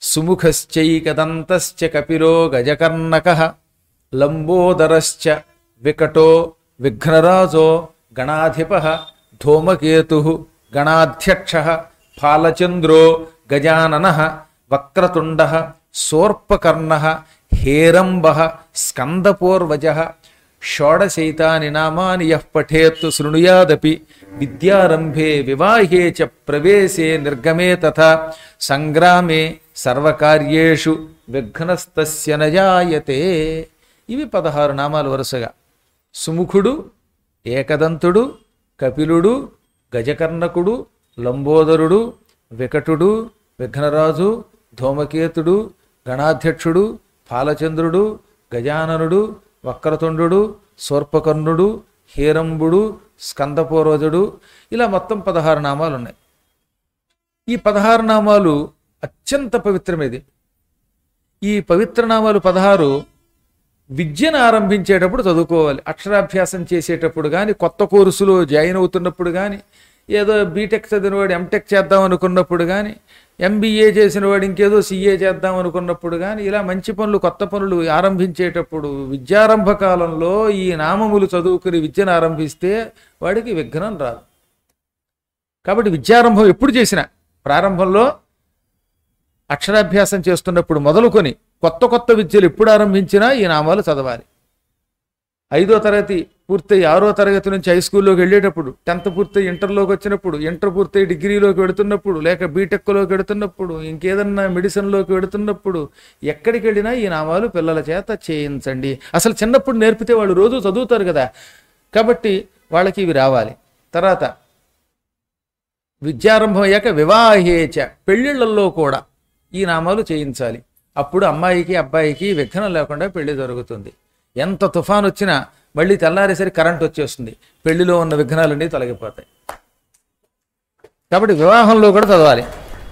సుముఖశ్చైకదంతశ్చ కపిలో గజకర్ణక లంబోదరశ్చ వికటో విఘ్నరాజో గణాధిప ధూమకేతు గణాధ్యక్ష ఫాలచంద్రో గజానన వక్రతుండ సోర్పకర్ణ హేరంబ స్కందపూర్వజ షోడశైతాని నామాని యః పఠేత్ శృణుయాదపి విద్యారంభే వివాహే చ ప్రవేశే నిర్గమే తథా సంగ్రామే సర్వకార్యేషు విఘ్నస్తస్య నజాయతే ఇవి పదహారు నామాలు వరుసగా సుముఖుడు ఏకదంతుడు కపిలుడు గజకర్ణకుడు లంబోదరుడు వికటుడు విఘ్నరాజు ధూమకేతుడు గణాధ్యక్షుడు ఫాలచంద్రుడు గజాననుడు వక్రతుండు సోర్పకర్ణుడు హేరంబుడు స్కందపూర్వజుడు ఇలా మొత్తం పదహారు నామాలు ఉన్నాయి ఈ పదహారు నామాలు అత్యంత పవిత్రమైనది ఈ పవిత్ర నామాలు పదహారు విద్యను ఆరంభించేటప్పుడు చదువుకోవాలి అక్షరాభ్యాసం చేసేటప్పుడు కానీ కొత్త కోర్సులో జాయిన్ అవుతున్నప్పుడు కానీ ఏదో బీటెక్ చదివినవాడు ఎంటెక్ చేద్దాం అనుకున్నప్పుడు కానీ ఎంబీఏ చేసిన వాడు ఇంకేదో సీఏ చేద్దాం అనుకున్నప్పుడు కానీ ఇలా మంచి పనులు కొత్త పనులు ఆరంభించేటప్పుడు విద్యారంభ కాలంలో ఈ నామములు చదువుకుని విద్యను ఆరంభిస్తే వాడికి విఘ్నం రాదు కాబట్టి విద్యారంభం ఎప్పుడు చేసినా ప్రారంభంలో అక్షరాభ్యాసం చేస్తున్నప్పుడు మొదలుకొని కొత్త కొత్త విద్యలు ఎప్పుడు ఆరంభించినా ఈ నామాలు చదవాలి ఐదో తరగతి పూర్తయి ఆరో తరగతి నుంచి హై స్కూల్లోకి వెళ్ళేటప్పుడు టెన్త్ పూర్తయి ఇంటర్లోకి వచ్చినప్పుడు ఇంటర్ పూర్తయి డిగ్రీలోకి వెడుతున్నప్పుడు లేక బీటెక్లోకి వెడుతున్నప్పుడు ఇంకేదన్నా మెడిసిన్లోకి వెడుతున్నప్పుడు ఎక్కడికి వెళ్ళినా ఈ నామాలు పిల్లల చేత చేయించండి అసలు చిన్నప్పుడు నేర్పితే వాళ్ళు రోజు చదువుతారు కదా కాబట్టి వాళ్ళకి ఇవి రావాలి తర్వాత విద్యారంభం అయ్యాక వివాహేచ పెళ్ళిళ్ళల్లో కూడా ఈ నామాలు చేయించాలి అప్పుడు అమ్మాయికి అబ్బాయికి విఘ్నం లేకుండా పెళ్లి జరుగుతుంది ఎంత తుఫాన్ వచ్చినా మళ్ళీ తెల్లారేసరి కరెంట్ వచ్చేస్తుంది పెళ్లిలో ఉన్న విఘ్నాలన్నీ తొలగిపోతాయి కాబట్టి వివాహంలో కూడా చదవాలి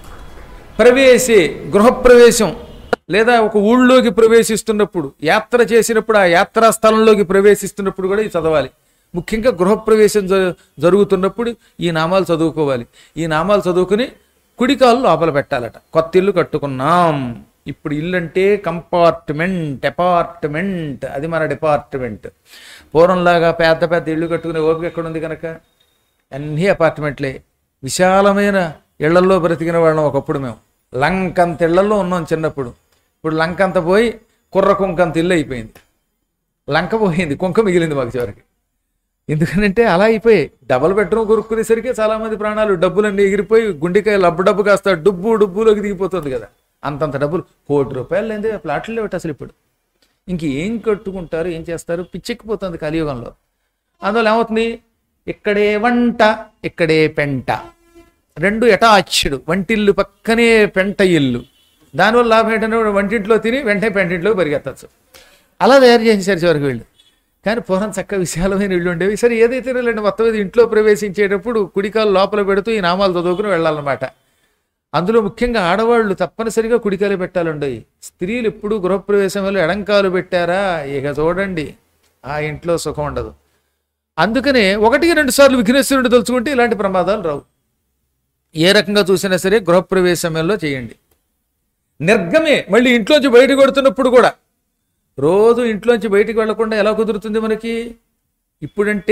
ప్రవేశే గృహప్రవేశం లేదా ఒక ఊళ్ళోకి ప్రవేశిస్తున్నప్పుడు యాత్ర చేసినప్పుడు ఆ యాత్రా స్థలంలోకి ప్రవేశిస్తున్నప్పుడు కూడా ఇది చదవాలి ముఖ్యంగా గృహప్రవేశం జ- జరుగుతున్నప్పుడు ఈ నామాలు చదువుకోవాలి ఈ నామాలు చదువుకుని కుడికాలు లోపల పెట్టాలట కొత్త ఇల్లు కట్టుకున్నాం ఇప్పుడు ఇల్లు అంటే కంపార్ట్మెంట్ అపార్ట్మెంట్ అది మన డిపార్ట్మెంట్ పూర్వంలాగా పెద్ద పెద్ద ఇల్లు కట్టుకునే ఓపిక ఎక్కడ ఉంది కనుక అన్నీ అపార్ట్మెంట్లే విశాలమైన ఇళ్లల్లో బ్రతికిన వాళ్ళం ఒకప్పుడు మేము లంకంత ఇళ్లలో ఉన్నాం చిన్నప్పుడు ఇప్పుడు లంకంత పోయి కుర్ర కుంకంత ఇల్లు అయిపోయింది లంక పోయింది కుంక మిగిలింది మాకు చివరికి ఎందుకంటే అలా అయిపోయాయి డబల్ బెడ్రూమ్ కొనుక్కునేసరికి చాలా మంది ప్రాణాలు డబ్బులన్నీ ఎగిరిపోయి గుండెకాయ లబ్బు డబ్బు కాస్త డుబ్బు డుబ్బులోకి దిగిపోతుంది కదా అంతంత డబ్బులు కోటి రూపాయలు లేదే ప్లాట్లు లేవట అసలు ఇప్పుడు ఇంక ఏం కట్టుకుంటారు ఏం చేస్తారు పిచ్చెక్కిపోతుంది కలియుగంలో అందువల్ల ఏమవుతుంది ఇక్కడే వంట ఇక్కడే పెంట రెండు అటాచ్డ్ వంటిల్లు పక్కనే పెంట ఇల్లు దానివల్ల లాభం ఏంటంటే వంటింట్లో తిని వెంటనే పెంటింట్లోకి పరిగెత్తచ్చు అలా తయారు చేసేసారు చివరికి వీళ్ళు కానీ పూర్వం చక్క విశాలమైన ఇళ్ళు ఉండేవి సరే ఏదైతే లేండి మొత్తం మీద ఇంట్లో ప్రవేశించేటప్పుడు కుడికాలు లోపల పెడుతూ ఈ నామాలు చదువుకుని వెళ్ళాలన్నమాట అందులో ముఖ్యంగా ఆడవాళ్ళు తప్పనిసరిగా కుడికాలు పెట్టాలండి స్త్రీలు ఎప్పుడు గృహప్రవేశం వల్ల ఎడంకాలు పెట్టారా ఇక చూడండి ఆ ఇంట్లో సుఖం ఉండదు అందుకనే ఒకటికి రెండు సార్లు విఘ్నేశ్వరుడు తలుచుకుంటే ఇలాంటి ప్రమాదాలు రావు ఏ రకంగా చూసినా సరే గృహప్రవేశ సమయంలో చేయండి నిర్గమే మళ్ళీ ఇంట్లోంచి బయట కొడుతున్నప్పుడు కూడా రోజు ఇంట్లోంచి బయటికి వెళ్లకుండా ఎలా కుదురుతుంది మనకి ఇప్పుడంటే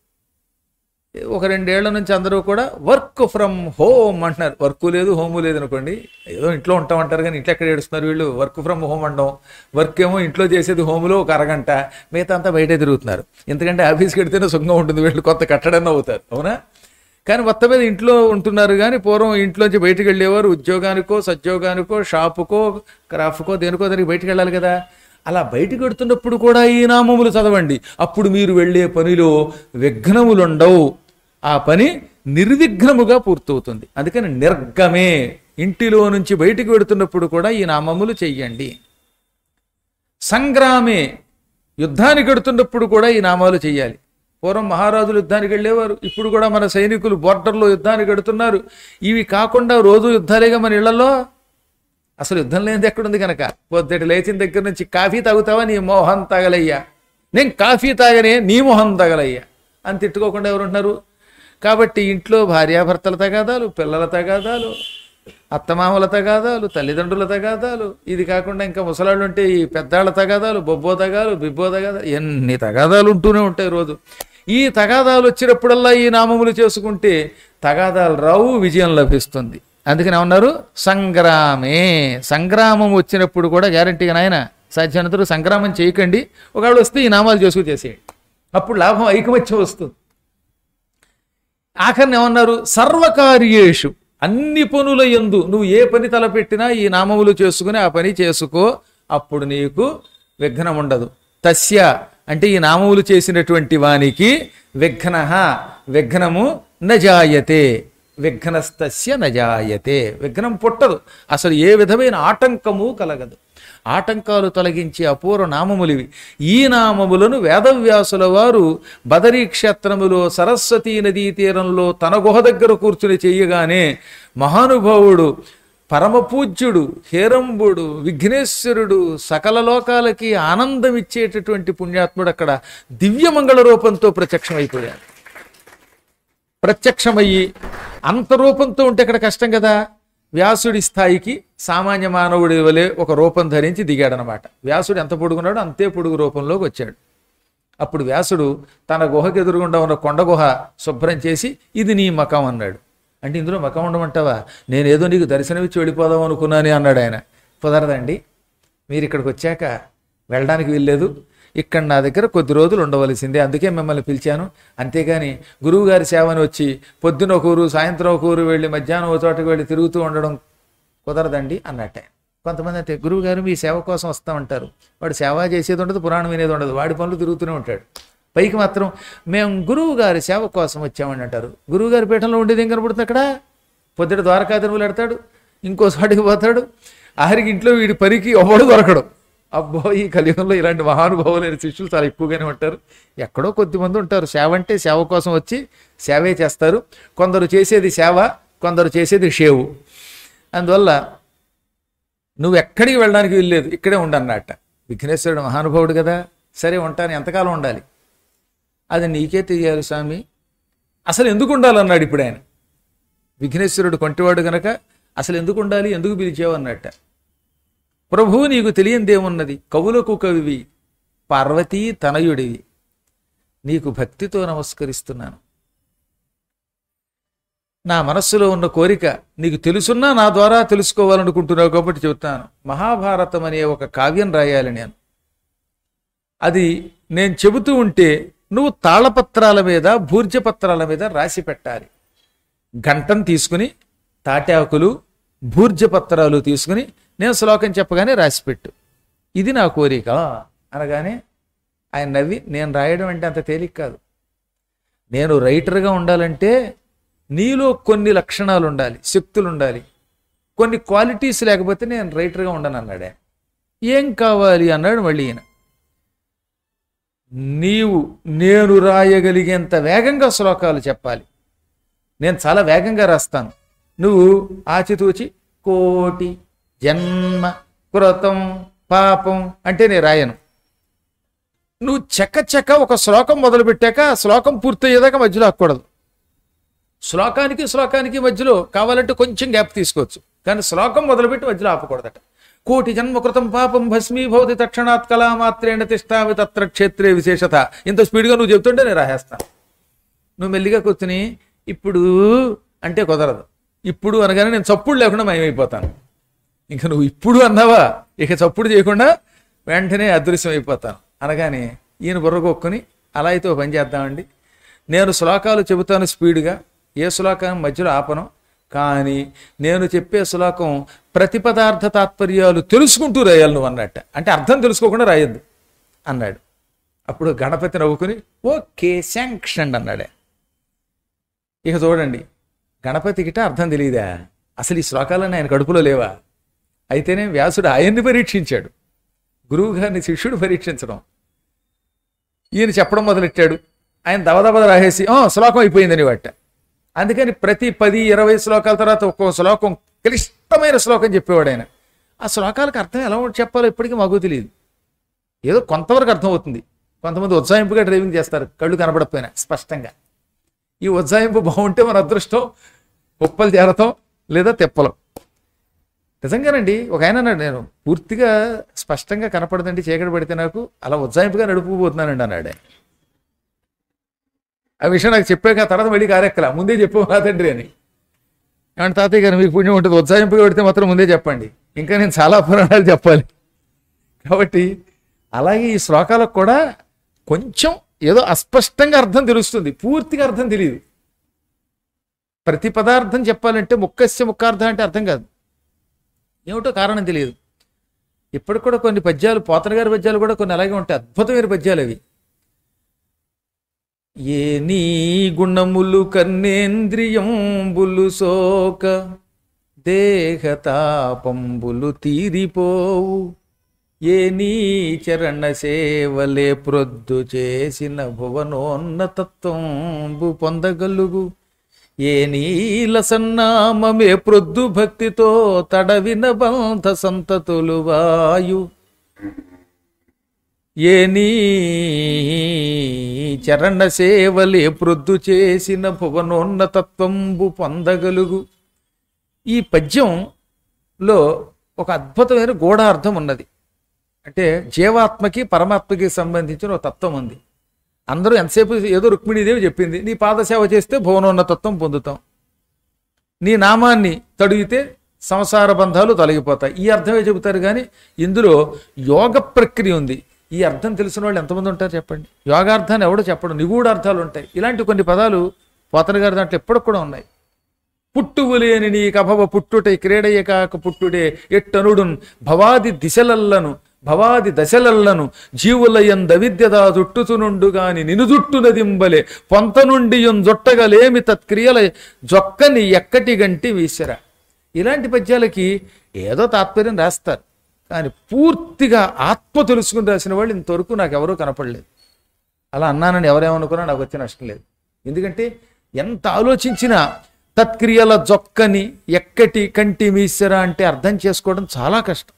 ఒక రెండేళ్ల నుంచి అందరూ కూడా వర్క్ ఫ్రమ్ హోమ్ అంటున్నారు వర్క్ లేదు హోము లేదు అనుకోండి ఏదో ఇంట్లో ఉంటాం అంటారు కానీ ఇంట్లో ఎక్కడ ఏడుస్తున్నారు వీళ్ళు వర్క్ ఫ్రమ్ హోమ్ అనడం వర్క్ ఏమో ఇంట్లో చేసేది హోమ్లో ఒక అరగంట మిగతా అంతా బయటే తిరుగుతున్నారు ఎందుకంటే ఆఫీస్కి వెడితేనే సుఖంగా ఉంటుంది వీళ్ళు కొత్త కట్టడన్న అవుతారు అవునా కానీ మొత్తం మీద ఇంట్లో ఉంటున్నారు కానీ పూర్వం ఇంట్లోంచి బయటికి వెళ్ళేవారు ఉద్యోగానికో సద్యోగానికో షాపుకో క్రాఫ్కో దేనికో దానికి బయటికి వెళ్ళాలి కదా అలా బయటికి వెడుతున్నప్పుడు కూడా ఈ నామములు చదవండి అప్పుడు మీరు వెళ్ళే పనిలో విఘ్నములుండవు ఆ పని నిర్విఘ్నముగా పూర్తవుతుంది అందుకని నిర్గమే ఇంటిలో నుంచి బయటికి వెడుతున్నప్పుడు కూడా ఈ నామములు చెయ్యండి సంగ్రామే యుద్ధానికి వెడుతున్నప్పుడు కూడా ఈ నామాలు చెయ్యాలి పూర్వం మహారాజులు యుద్ధానికి వెళ్ళేవారు ఇప్పుడు కూడా మన సైనికులు బోర్డర్లో యుద్ధానికి వెడుతున్నారు ఇవి కాకుండా రోజు యుద్ధాలేగా మన ఇళ్లలో అసలు యుద్ధం లేనిది ఎక్కడుంది కనుక పొద్దుటి లేచిన దగ్గర నుంచి కాఫీ తాగుతావా నీ మోహన్ తగలయ్యా నేను కాఫీ తాగనే నీ మొహం తగలయ్యా అని తిట్టుకోకుండా ఎవరు ఉంటున్నారు కాబట్టి ఇంట్లో భార్యాభర్తల తగాదాలు పిల్లల తగాదాలు అత్తమామల తగాదాలు తల్లిదండ్రుల తగాదాలు ఇది కాకుండా ఇంకా ముసలాళ్ళు ఉంటే ఈ పెద్దాళ్ళ తగాదాలు బొబ్బో తగాలు బిబ్బో తగాదాలు ఎన్ని తగాదాలు ఉంటూనే ఉంటాయి రోజు ఈ తగాదాలు వచ్చినప్పుడల్లా ఈ నామములు చేసుకుంటే తగాదాలు రావు విజయం లభిస్తుంది అందుకని ఏమన్నారు సంగ్రామే సంగ్రామం వచ్చినప్పుడు కూడా గ్యారంటీగా నాయన సాధ్యమైనంతలో సంగ్రామం చేయకండి ఒకవేళ వస్తే ఈ నామాలు చేసుకు చేసేయండి అప్పుడు లాభం ఐకమత్యం వస్తుంది ఆఖరిని ఏమన్నారు సర్వకార్యేషు అన్ని పనుల ఎందు నువ్వు ఏ పని తలపెట్టినా ఈ నామములు చేసుకుని ఆ పని చేసుకో అప్పుడు నీకు విఘ్నం ఉండదు తస్య అంటే ఈ నామములు చేసినటువంటి వానికి విఘ్న విఘ్నము నజాయతే విఘ్నస్తస్య నజాయతే విఘ్నం పుట్టదు అసలు ఏ విధమైన ఆటంకము కలగదు ఆటంకాలు తొలగించే అపూర్వ నామములివి ఈ నామములను వేదవ్యాసుల వారు బదరీ క్షేత్రములో సరస్వతీ నదీ తీరంలో తన గుహ దగ్గర కూర్చుని చెయ్యగానే మహానుభావుడు పరమపూజ్యుడు హేరంబుడు విఘ్నేశ్వరుడు సకల లోకాలకి ఆనందం ఇచ్చేటటువంటి పుణ్యాత్ముడు అక్కడ దివ్యమంగళ రూపంతో ప్రత్యక్షమైపోయాడు ప్రత్యక్షమయ్యి అంత రూపంతో ఉంటే ఇక్కడ కష్టం కదా వ్యాసుడి స్థాయికి సామాన్య మానవుడి వలె ఒక రూపం ధరించి దిగాడనమాట వ్యాసుడు ఎంత పొడుగున్నాడో అంతే పొడుగు రూపంలోకి వచ్చాడు అప్పుడు వ్యాసుడు తన గుహకు ఎదురుగుండా ఉన్న కొండ గుహ శుభ్రం చేసి ఇది నీ మకం అన్నాడు అంటే ఇందులో మకం ఉండమంటావా నేనేదో నీకు దర్శనమిచ్చి వెళ్ళిపోదాం అనుకున్నానే అన్నాడు ఆయన కుదరదండి మీరు ఇక్కడికి వచ్చాక వెళ్ళడానికి వీల్లేదు ఇక్కడ నా దగ్గర కొద్ది రోజులు ఉండవలసిందే అందుకే మిమ్మల్ని పిలిచాను అంతేగాని గురువుగారి సేవని వచ్చి పొద్దున ఒక ఊరు సాయంత్రం ఒక ఊరు వెళ్ళి మధ్యాహ్నం ఒక చోటకి వెళ్ళి తిరుగుతూ ఉండడం కుదరదండి అన్నట్టే కొంతమంది అయితే గురువు గారు మీ సేవ కోసం వస్తామంటారు వాడు సేవ చేసేది ఉండదు పురాణం వినేది ఉండదు వాడి పనులు తిరుగుతూనే ఉంటాడు పైకి మాత్రం మేము గురువు గారి సేవ కోసం వచ్చామని అంటారు గురువు గారి పీఠంలో ఉండేది ఏం కనపడుతుంది అక్కడ పొద్దుట ద్వారకా తిరుమల పెడతాడు ఇంకో చోటికి పోతాడు ఆఖరికి ఇంట్లో వీడి పనికి ఎవడు దొరకడు అబ్బో ఈ కలియుగంలో ఇలాంటి మహానుభావులైన శిష్యులు చాలా ఎక్కువగానే ఉంటారు ఎక్కడో కొద్దిమంది ఉంటారు సేవ అంటే సేవ కోసం వచ్చి సేవే చేస్తారు కొందరు చేసేది సేవ కొందరు చేసేది షేవు అందువల్ల నువ్వు ఎక్కడికి వెళ్ళడానికి వీల్లేదు ఇక్కడే ఉండన్నట్ట విఘ్నేశ్వరుడు మహానుభావుడు కదా సరే ఉంటాను ఎంతకాలం ఉండాలి అది నీకే తెలియాలి స్వామి అసలు ఎందుకు ఉండాలన్నాడు ఇప్పుడు ఆయన విఘ్నేశ్వరుడు కొంటివాడు గనక అసలు ఎందుకు ఉండాలి ఎందుకు పిలిచావు అన్నట్ట ప్రభు నీకు తెలియందేమున్నది కవులకు కవివి పార్వతీ తనయుడివి నీకు భక్తితో నమస్కరిస్తున్నాను నా మనస్సులో ఉన్న కోరిక నీకు తెలుసున్నా నా ద్వారా తెలుసుకోవాలనుకుంటున్నావు కాబట్టి చెబుతాను మహాభారతం అనే ఒక కావ్యం రాయాలి నేను అది నేను చెబుతూ ఉంటే నువ్వు తాళపత్రాల మీద భూర్జపత్రాల మీద రాసి పెట్టాలి గంటం తీసుకుని తాటాకులు భూర్జపత్రాలు తీసుకుని నేను శ్లోకం చెప్పగానే రాసిపెట్టు ఇది నా కోరిక అనగానే ఆయన నవ్వి నేను రాయడం అంటే అంత తేలిక కాదు నేను రైటర్గా ఉండాలంటే నీలో కొన్ని లక్షణాలు ఉండాలి శక్తులు ఉండాలి కొన్ని క్వాలిటీస్ లేకపోతే నేను రైటర్గా ఉండను అన్నాడు ఆయన ఏం కావాలి అన్నాడు మళ్ళీ ఈయన నీవు నేను రాయగలిగేంత వేగంగా శ్లోకాలు చెప్పాలి నేను చాలా వేగంగా రాస్తాను నువ్వు ఆచితూచి కోటి జన్మ కృతం పాపం అంటే నేను రాయను నువ్వు చెక్క చెక్క ఒక శ్లోకం మొదలుపెట్టాక ఆ శ్లోకం పూర్తయ్యేదాకా మధ్యలో ఆక్కూడదు శ్లోకానికి శ్లోకానికి మధ్యలో కావాలంటే కొంచెం గ్యాప్ తీసుకోవచ్చు కానీ శ్లోకం మొదలుపెట్టి మధ్యలో ఆపకూడదట కోటి జన్మ కృతం పాపం భస్మీభవతి తక్షణాత్ కళామాత్రేణ తిష్టామి తత్ర క్షేత్రే విశేషత ఇంత స్పీడ్గా నువ్వు చెప్తుంటే నేను రాసేస్తాను నువ్వు మెల్లిగా కూర్చుని ఇప్పుడు అంటే కుదరదు ఇప్పుడు అనగానే నేను చప్పుడు లేకుండా మయమైపోతాను ఇంకా నువ్వు ఇప్పుడు అన్నావా ఇక చప్పుడు చేయకుండా వెంటనే అదృశ్యం అయిపోతాను అనగానే ఈయన బుర్రగొక్కుని అలా అయితే ఓ పని చేద్దామండి నేను శ్లోకాలు చెబుతాను స్పీడ్గా ఏ శ్లోకాన్ని మధ్యలో ఆపను కానీ నేను చెప్పే శ్లోకం ప్రతిపదార్థ తాత్పర్యాలు తెలుసుకుంటూ రాయాలి నువ్వు అన్నట్ట అంటే అర్థం తెలుసుకోకుండా రాయొద్దు అన్నాడు అప్పుడు గణపతి నవ్వుకుని ఓకే శాంక్షన్ అన్నాడే ఇక చూడండి గణపతికిట అర్థం తెలియదా అసలు ఈ శ్లోకాలన్నీ ఆయన కడుపులో లేవా అయితేనే వ్యాసుడు ఆయన్ని పరీక్షించాడు గురువు గారిని శిష్యుడు పరీక్షించడం ఈయన చెప్పడం మొదలెట్టాడు ఆయన దవదవద రాసేసి "ఆ, శ్లోకం అయిపోయిందని వాట అందుకని ప్రతి పది ఇరవై శ్లోకాల తర్వాత ఒక్కో శ్లోకం క్లిష్టమైన శ్లోకం చెప్పేవాడు ఆయన ఆ శ్లోకాలకు అర్థం ఎలా చెప్పాలో ఇప్పటికీ మాకు తెలియదు ఏదో కొంతవరకు అర్థం అవుతుంది కొంతమంది ఉత్సాహింపుగా డ్రైవింగ్ చేస్తారు కళ్ళు కనపడకపోయినా స్పష్టంగా ఈ ఉజ్జాయింపు బాగుంటే మన అదృష్టం ఉప్పలు చేరతాం లేదా తెప్పలం నిజంగానండి ఒక ఆయన అన్నాడు నేను పూర్తిగా స్పష్టంగా కనపడదండి చీకటి పడితే నాకు అలా ఉజ్జాయింపుగా నడుపుకుపోతున్నానండి అన్నాడు ఆయన. ఆ విషయం నాకు చెప్పాక ఆ తర్వాత మళ్ళీ కారెక్కల ముందే చెప్పు నా తండ్రి అని ఏమంటే తాతయ్య గారు మీకు పుణ్యం ఉంటుంది ఉజ్జాయింపుగా పెడితే మాత్రం ముందే చెప్పండి ఇంకా నేను చాలా పురాణాలు చెప్పాలి కాబట్టి అలాగే ఈ శ్లోకాలకు కూడా కొంచెం ఏదో అస్పష్టంగా అర్థం తెలుస్తుంది పూర్తిగా అర్థం తెలియదు ప్రతి పదార్థం చెప్పాలంటే ముక్కస్య ముక్కార్థం అంటే అర్థం కాదు ఏమిటో కారణం తెలియదు ఇప్పటికి కూడా కొన్ని పద్యాలు పోతన గారి పద్యాలు కూడా కొన్ని అలాగే ఉంటాయి అద్భుతమైన పద్యాలు అవి ఏ నీ గుణములు కర్ణేంద్రియంబులు సోక దేహతాపంబులు తీరిపోవు ఏ నీ చరణ సేవలే ప్రొద్దు చేసిన భువనోన్నతత్వంబు పొందగలుగు ఏ నీల సన్నామమే ప్రొద్దు భక్తితో తడవిన బంధ సంతతులు వాయు ఏ నీ చరణ సేవలే ప్రొద్దు చేసిన భువనోన్నతత్వంబు పొందగలుగు ఈ పద్యంలో ఒక అద్భుతమైన గూఢార్థం ఉన్నది అంటే జీవాత్మకి పరమాత్మకి సంబంధించిన ఒక తత్వం ఉంది అందరూ ఎంతసేపు ఏదో రుక్మిణీదేవి చెప్పింది నీ పాదసేవ చేస్తే భువనోన్న తత్వం పొందుతాం నీ నామాన్ని తడిగితే సంసార బంధాలు తొలగిపోతాయి ఈ అర్థమే చెబుతారు కానీ ఇందులో యోగ ప్రక్రియ ఉంది ఈ అర్థం తెలిసిన వాళ్ళు ఎంతమంది ఉంటారు చెప్పండి యోగార్థాన్ని ఎవడో చెప్పడం నిగూఢ అర్థాలు ఉంటాయి ఇలాంటి కొన్ని పదాలు పోతన గారి దాంట్లో ఎప్పటికి కూడా ఉన్నాయి పుట్టువు లేని నీ కభవ పుట్టుటే క్రీడయ్య కాక పుట్టుడే ఎట్టనుడున్ భవాది దిశలల్లను భవాది దశలల్లను జీవులయంద విద్యదా జుట్టుతునుండు గాని నినుజుట్టునదింబలే పొంత నుండి జొట్టగలేమి తత్క్రియల జొక్కని ఎక్కటి గంటి వీసర ఇలాంటి పద్యాలకి ఏదో తాత్పర్యం రాస్తారు కానీ పూర్తిగా ఆత్మ తెలుసుకుని రాసిన వాళ్ళు ఇంతవరకు నాకు ఎవరూ కనపడలేదు అలా అన్నానని ఎవరేమనుకున్నా నాకు వచ్చే నష్టం లేదు ఎందుకంటే ఎంత ఆలోచించినా తత్క్రియల జొక్కని ఎక్కటి కంటి మీసర అంటే అర్థం చేసుకోవడం చాలా కష్టం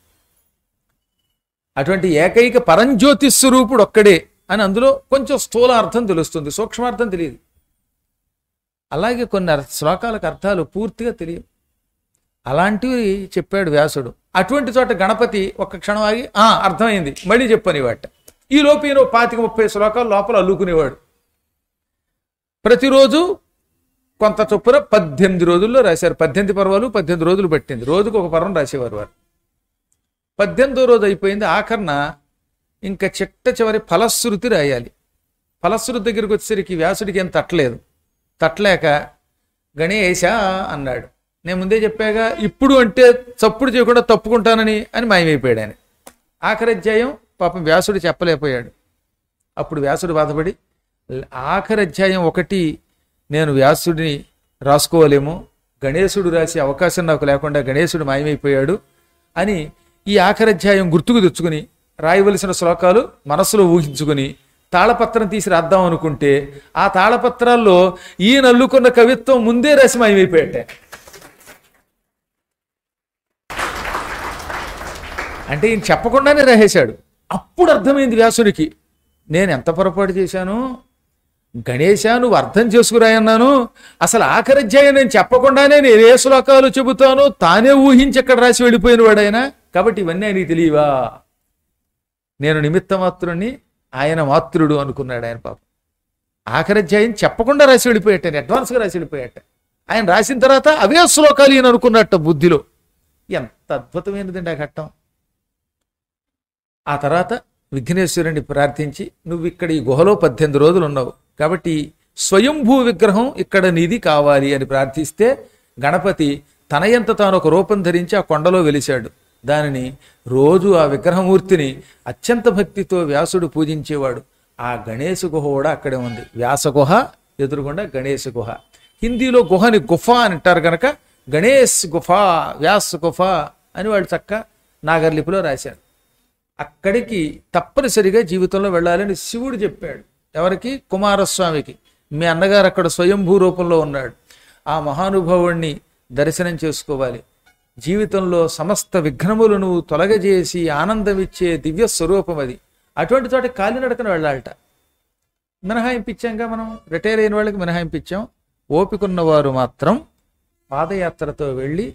అటువంటి ఏకైక పరంజ్యోతి స్వరూపుడు ఒక్కడే అని అందులో కొంచెం స్థూల అర్థం తెలుస్తుంది సూక్ష్మార్థం తెలియదు అలాగే కొన్ని అర్థ- శ్లోకాలకు అర్థాలు పూర్తిగా తెలియవు అలాంటివి చెప్పాడు వ్యాసుడు అటువంటి చోట గణపతి ఒక్క క్షణం ఆగి ఆ అర్థమైంది మళ్ళీ చెప్పని వాట ఈ లోపు ఈయన ఓ పాతిక ముప్పై శ్లోకాలు లోపల అల్లుకునేవాడు ప్రతిరోజు కొంత చొప్పున పద్దెనిమిది రోజుల్లో రాశారు పద్దెనిమిది పర్వాలు పద్దెనిమిది రోజులు పట్టింది రోజుకు ఒక పర్వం రాసేవారు వారు పద్దెనిమిదో రోజు అయిపోయింది ఆఖరణ ఇంకా చిట్ట చివరి ఫలశ్రుతి రాయాలి ఫలశ్రుతి దగ్గరికి వచ్చేసరికి వ్యాసుడికి ఏం తట్టలేదు తట్టలేక గణేశ అన్నాడు నేను ముందే చెప్పాగా ఇప్పుడు అంటే చప్పుడు చేయకుండా తప్పుకుంటానని అని మాయమైపోయాడు ఆయన ఆఖరి అధ్యాయం పాపం వ్యాసుడు చెప్పలేకపోయాడు అప్పుడు వ్యాసుడు బాధపడి ఆఖరి అధ్యాయం ఒకటి నేను వ్యాసుడిని రాసుకోవాలేమో గణేశుడు రాసే అవకాశం నాకు లేకుండా గణేశుడు మాయమైపోయాడు అని ఈ ఆఖరి అధ్యాయం గుర్తుకు తెచ్చుకుని రాయవలసిన శ్లోకాలు మనసులో ఊహించుకుని తాళపత్రం తీసి రాద్దాం అనుకుంటే ఆ తాళపత్రాల్లో ఈయన అల్లుకున్న కవిత్వం ముందే రాసి మాయమైపోయాట అంటే ఈయన చెప్పకుండానే రాసేశాడు అప్పుడు అర్థమైంది వ్యాసునికి నేను ఎంత పొరపాటు చేశాను గణేశ నువ్వు అర్థం చేసుకురాయన్నాను అసలు ఆఖరి అధ్యాయం నేను చెప్పకుండానే నేను ఏ శ్లోకాలు చెబుతానో తానే ఊహించి ఎక్కడ రాసి వెళ్ళిపోయిన వాడైనా కాబట్టి ఇవన్నీ ఆయనకి తెలియవా నేను నిమిత్త మాత్రుని ఆయన మాతృడు అనుకున్నాడు ఆయన పాపం ఆఖరి అధ్యాయం చెప్పకుండా రాసి వెళ్ళిపోయాట అడ్వాన్స్గా రాసి వెళ్ళిపోయాట ఆయన రాసిన తర్వాత అవే శ్లోకాలు ఈయన అనుకున్నట్ట బుద్ధిలో ఎంత అద్భుతమైనదండి ఆ ఘట్టం ఆ తర్వాత విఘ్నేశ్వరుని ప్రార్థించి నువ్వు ఇక్కడ ఈ గుహలో పద్దెనిమిది రోజులు ఉన్నావు కాబట్టి స్వయంభూ విగ్రహం ఇక్కడ నీది కావాలి అని ప్రార్థిస్తే గణపతి తనయంత తాను ఒక రూపం ధరించి ఆ కొండలో వెలిశాడు దానిని రోజు ఆ విగ్రహమూర్తిని అత్యంత భక్తితో వ్యాసుడు పూజించేవాడు ఆ గణేశ గుహ కూడా అక్కడే ఉంది వ్యాస గుహ ఎదురుగుండా గణేశ గుహ హిందీలో గుహని గుఫ అని అంటారు గనక గణేష్ గుఫ వ్యాస్ గుఫ అని వాళ్ళు చక్క నాగర్లిపిలో రాశారు అక్కడికి తప్పనిసరిగా జీవితంలో వెళ్ళాలని శివుడు చెప్పాడు ఎవరికి కుమారస్వామికి మీ అన్నగారు అక్కడ స్వయంభూ రూపంలో ఉన్నాడు ఆ మహానుభావుణ్ణి దర్శనం చేసుకోవాలి జీవితంలో సమస్త విఘ్నములను తొలగజేసి ఆనందమిచ్చే దివ్య స్వరూపం అది అటువంటి చోట కాలినడకన వెళ్ళాలట మినహాయింపిచ్చాంగా మనం రిటైర్ అయిన వాళ్ళకి మినహాయింపిచ్చాం ఓపికన్న వారు మాత్రం పాదయాత్రతో వెళ్ళి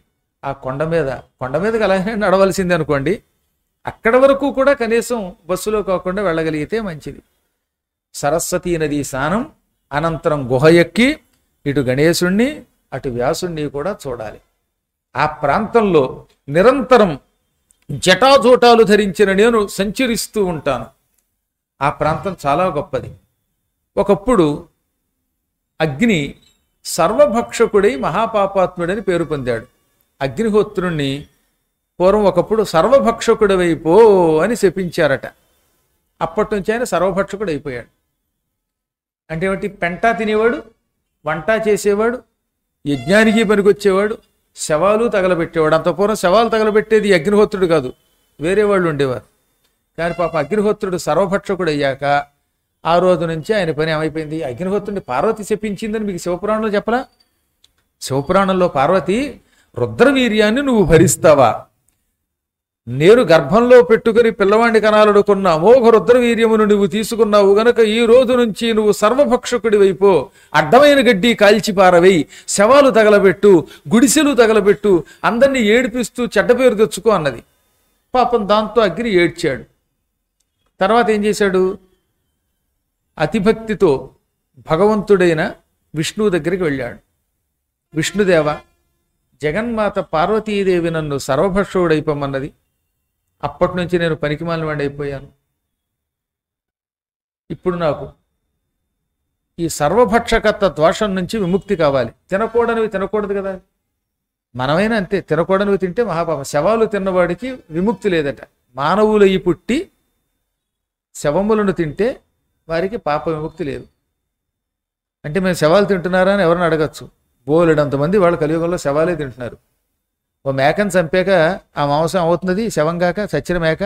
ఆ కొండ మీద కొండ మీదకి అలాగే నడవలసింది అనుకోండి అక్కడ వరకు కూడా కనీసం బస్సులో కాకుండా వెళ్ళగలిగితే మంచిది సరస్వతీ నదీ స్నానం అనంతరం గుహ ఎక్కి ఇటు గణేశుణ్ణి అటు వ్యాసుణ్ణి కూడా చూడాలి ఆ ప్రాంతంలో నిరంతరం జటాజోటాలు ధరించిన నేను సంచరిస్తూ ఉంటాను ఆ ప్రాంతం చాలా గొప్పది ఒకప్పుడు అగ్ని సర్వభక్షకుడై మహాపాపాత్ముడని పేరు పొందాడు అగ్నిహోత్రుణ్ణి పూర్వం ఒకప్పుడు సర్వభక్షకుడవైపో అని శపించారట అప్పటి నుంచి ఆయన సర్వభక్షకుడు అయిపోయాడు అంటే ఏమిటి పెంట తినేవాడు వంట చేసేవాడు యజ్ఞానికి పనికొచ్చేవాడు శవాలు తగలబెట్టేవాడు అంత పూర్వం శవాలు తగలబెట్టేది ఈ అగ్నిహోత్రుడు కాదు వేరే వాళ్ళు ఉండేవారు కానీ పాప అగ్నిహోత్రుడు సర్వభక్షకుడు అయ్యాక ఆ రోజు నుంచి ఆయన పని ఏమైపోయింది అగ్నిహోత్రుడిని పార్వతి శపించిందని మీకు శివపురాణంలో చెప్పలా శివపురాణంలో పార్వతి రుద్రవీర్యాన్ని నువ్వు భరిస్తావా నేను గర్భంలో పెట్టుకుని పిల్లవాడిని కనాలనుకున్న అమోఘ రుద్రవీర్యమును నువ్వు తీసుకున్నావు గనక ఈ రోజు నుంచి నువ్వు సర్వభక్షకుడి వైపో అడ్డమైన గడ్డి కాల్చి పారవేయి శవాలు తగలబెట్టు గుడిసెలు తగలబెట్టు అందరినీ ఏడిపిస్తూ చెడ్డ పేరు తెచ్చుకో అన్నది పాపం దాంతో అగ్ని ఏడ్చాడు తర్వాత ఏం చేశాడు అతిభక్తితో భగవంతుడైన విష్ణువు దగ్గరికి వెళ్ళాడు విష్ణుదేవ జగన్మాత పార్వతీదేవి నన్ను సర్వభక్షుడైపోమన్నది అప్పటి నుంచి నేను పనికిమాలిన వాడిని అయిపోయాను ఇప్పుడు నాకు ఈ సర్వభక్షకత్వ దోషం నుంచి విముక్తి కావాలి తినకూడనివి తినకూడదు కదా మనమైనా అంతే తినకూడనివి తింటే మహాపాపం శవాలు తిన్నవాడికి విముక్తి లేదట మానవులయ్యి పుట్టి శవములను తింటే వారికి పాప విముక్తి లేదు అంటే మేము శవాలు తింటున్నారా అని ఎవరిని అడగచ్చు బోలెడంతమంది వాళ్ళు కలియుగంలో శవాలే తింటున్నారు ఓ మేకను చంపాక ఆ మాంసం అవుతుంది శవం కాక చచ్చిన మేక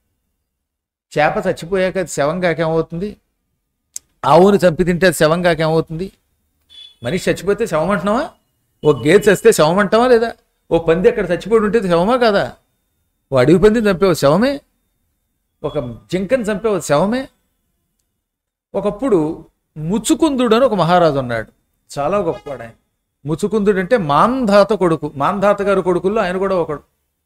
చేప చచ్చిపోయాక అది శవం కాక ఏమవుతుంది ఆవుని చంపి తింటే అది శవం కాక ఏమవుతుంది మనిషి చచ్చిపోతే శవం అంటున్నావా ఓ గేదె చస్తే శవం అంటావా లేదా ఓ పంది అక్కడ చచ్చిపోయి ఉంటే శవమా కాదా ఓ అడవి పందిని చంపేవు శవమే ఒక జింకని చంపేవు శవమే ఒకప్పుడు ముచుకుందుడు అని ఒక మహారాజు ఉన్నాడు చాలా గొప్పవాడు ఆయన ముచుకుందుడు అంటే మాంధాత కొడుకు మాంధాత గారి కొడుకుల్లో ఆయన కూడా ఒకడు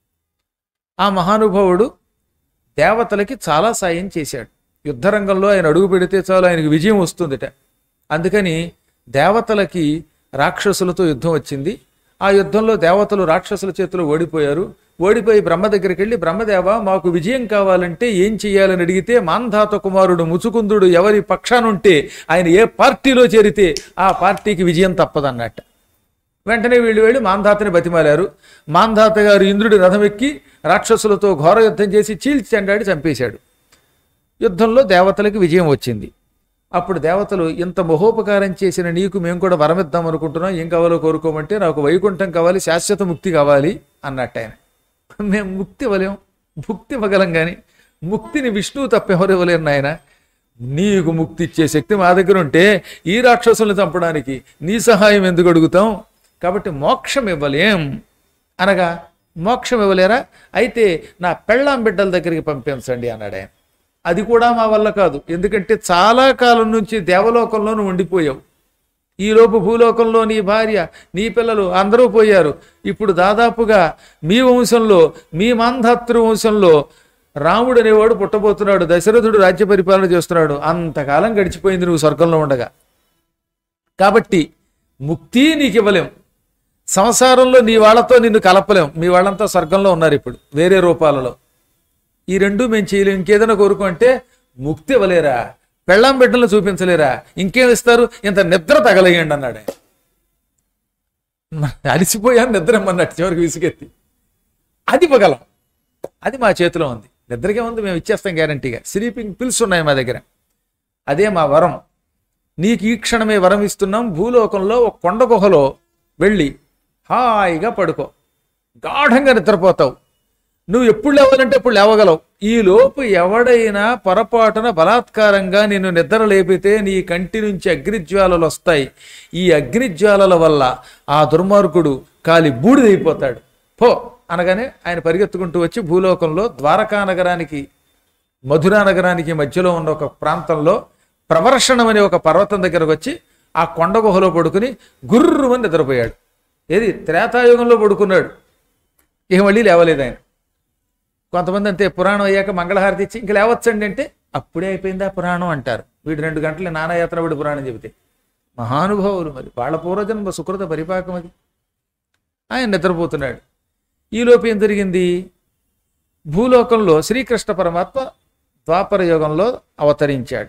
ఆ మహానుభావుడు దేవతలకి చాలా సాయం చేశాడు యుద్ధరంగంలో ఆయన అడుగు పెడితే చాలు ఆయనకి విజయం వస్తుందిట అందుకని దేవతలకి రాక్షసులతో యుద్ధం వచ్చింది ఆ యుద్ధంలో దేవతలు రాక్షసుల చేతిలో ఓడిపోయారు ఓడిపోయి బ్రహ్మ దగ్గరికి వెళ్ళి బ్రహ్మదేవ మాకు విజయం కావాలంటే ఏం చెయ్యాలని అడిగితే మాంధాత కుమారుడు ముచుకుందుడు ఎవరి పక్షానుంటే ఆయన ఏ పార్టీలో చేరితే ఆ పార్టీకి విజయం తప్పదన్నట్ట వెంటనే వీళ్ళు వెళ్ళి మాంధాతని బతిమాలారు మాంధాత గారు ఇంద్రుడి రథం ఎక్కి రాక్షసులతో ఘోర యుద్ధం చేసి చీల్చి చెండాడి చంపేశాడు యుద్ధంలో దేవతలకి విజయం వచ్చింది అప్పుడు దేవతలు ఇంత మహోపకారం చేసిన నీకు మేము కూడా వరమిద్దాం అనుకుంటున్నాం ఏం కావాలో కోరుకోమంటే నాకు వైకుంఠం కావాలి శాశ్వత ముక్తి కావాలి అన్నట్టు ఆయన మేము ముక్తి ఇవ్వలేం భుక్తి ఇవ్వగలం కానీ ముక్తిని విష్ణువు తప్ప ఎవరు ఇవ్వలేరు నాయన నీకు ముక్తి ఇచ్చే శక్తి మా దగ్గర ఉంటే ఈ రాక్షసుల్ని చంపడానికి నీ సహాయం ఎందుకు అడుగుతాం కాబట్టి మోక్షం ఇవ్వలేం అనగా మోక్షం ఇవ్వలేరా అయితే నా పెళ్ళాం బిడ్డల దగ్గరికి పంపించండి అన్నాడు ఆయన అది కూడా మా వల్ల కాదు ఎందుకంటే చాలా కాలం నుంచి దేవలోకంలోనూ ఉండిపోయావు ఈలోపు భూలోకంలో నీ భార్య నీ పిల్లలు అందరూ పోయారు ఇప్పుడు దాదాపుగా మీ వంశంలో మీ మాంధాతృ వంశంలో రాముడు అనేవాడు పుట్టబోతున్నాడు దశరథుడు రాజ్య పరిపాలన చేస్తున్నాడు అంతకాలం గడిచిపోయింది నువ్వు స్వర్గంలో ఉండగా కాబట్టి ముక్తి నీకు ఇవ్వలేం సంసారంలో నీ వాళ్ళతో నిన్ను కలపలేం మీ వాళ్ళంతా స్వర్గంలో ఉన్నారు ఇప్పుడు వేరే రూపాలలో ఈ రెండు మేము చేయలేం ఇంకేదైనా కోరుకో అంటే ముక్తి ఇవ్వలేరా పెళ్ళాం బిడ్డలను చూపించలేరా ఇంకేం ఇస్తారు ఇంత నిద్ర తగలేయండి అన్నాడు ఆయన. అలిసిపోయాను నిద్ర ఇమ్మన్నట్టు చివరికి విసుగెత్తి అది ఇవ్వగలం అది మా చేతిలో ఉంది నిద్రకే ఉంది మేము ఇచ్చేస్తాం గ్యారంటీగా స్లీపింగ్ పిల్స్ ఉన్నాయి మా దగ్గర అదే మా వరం నీకు ఈ క్షణమే వరం ఇస్తున్నాం భూలోకంలో ఒక కొండ గుహలో వెళ్ళి హాయిగా పడుకో గాఢంగా నిద్రపోతావు నువ్వు ఎప్పుడు లేవాలంటే ఎప్పుడు లేవగలవు ఈ లోపు ఎవడైనా పొరపాటున బలాత్కారంగా నిన్ను నిద్ర లేపితే నీ కంటి నుంచి అగ్నిజ్వాలలు వస్తాయి ఈ అగ్నిజ్వాలల వల్ల ఆ దుర్మార్గుడు కాలి బూడిదైపోతాడు పో అనగానే ఆయన పరిగెత్తుకుంటూ వచ్చి భూలోకంలో ద్వారకా నగరానికి మధురా నగరానికి మధ్యలో ఉన్న ఒక ప్రాంతంలో ప్రవర్షణం అనే ఒక పర్వతం దగ్గరకు వచ్చి ఆ కొండ గుహలో పడుకుని గుర్రుమని నిద్రపోయాడు ఏది త్రేతాయుగంలో పడుకున్నాడు ఇక మళ్ళీ లేవలేదు ఆయన కొంతమంది అంతే పురాణం అయ్యాక మంగళహారతి ఇచ్చి ఇంక లేవచ్చండి అంటే అప్పుడే అయిపోయిందా పురాణం అంటారు వీడు రెండు గంటలు నానాయాత్ర వీడు పురాణం చెబితే మహానుభావులు మరి వాళ్ళ పూర్వజన్మ సుకృత పరిపాకం అది ఆయన నిద్రపోతున్నాడు ఈలోపు ఏం జరిగింది భూలోకంలో శ్రీకృష్ణ పరమాత్మ ద్వాపర యుగంలో అవతరించాడు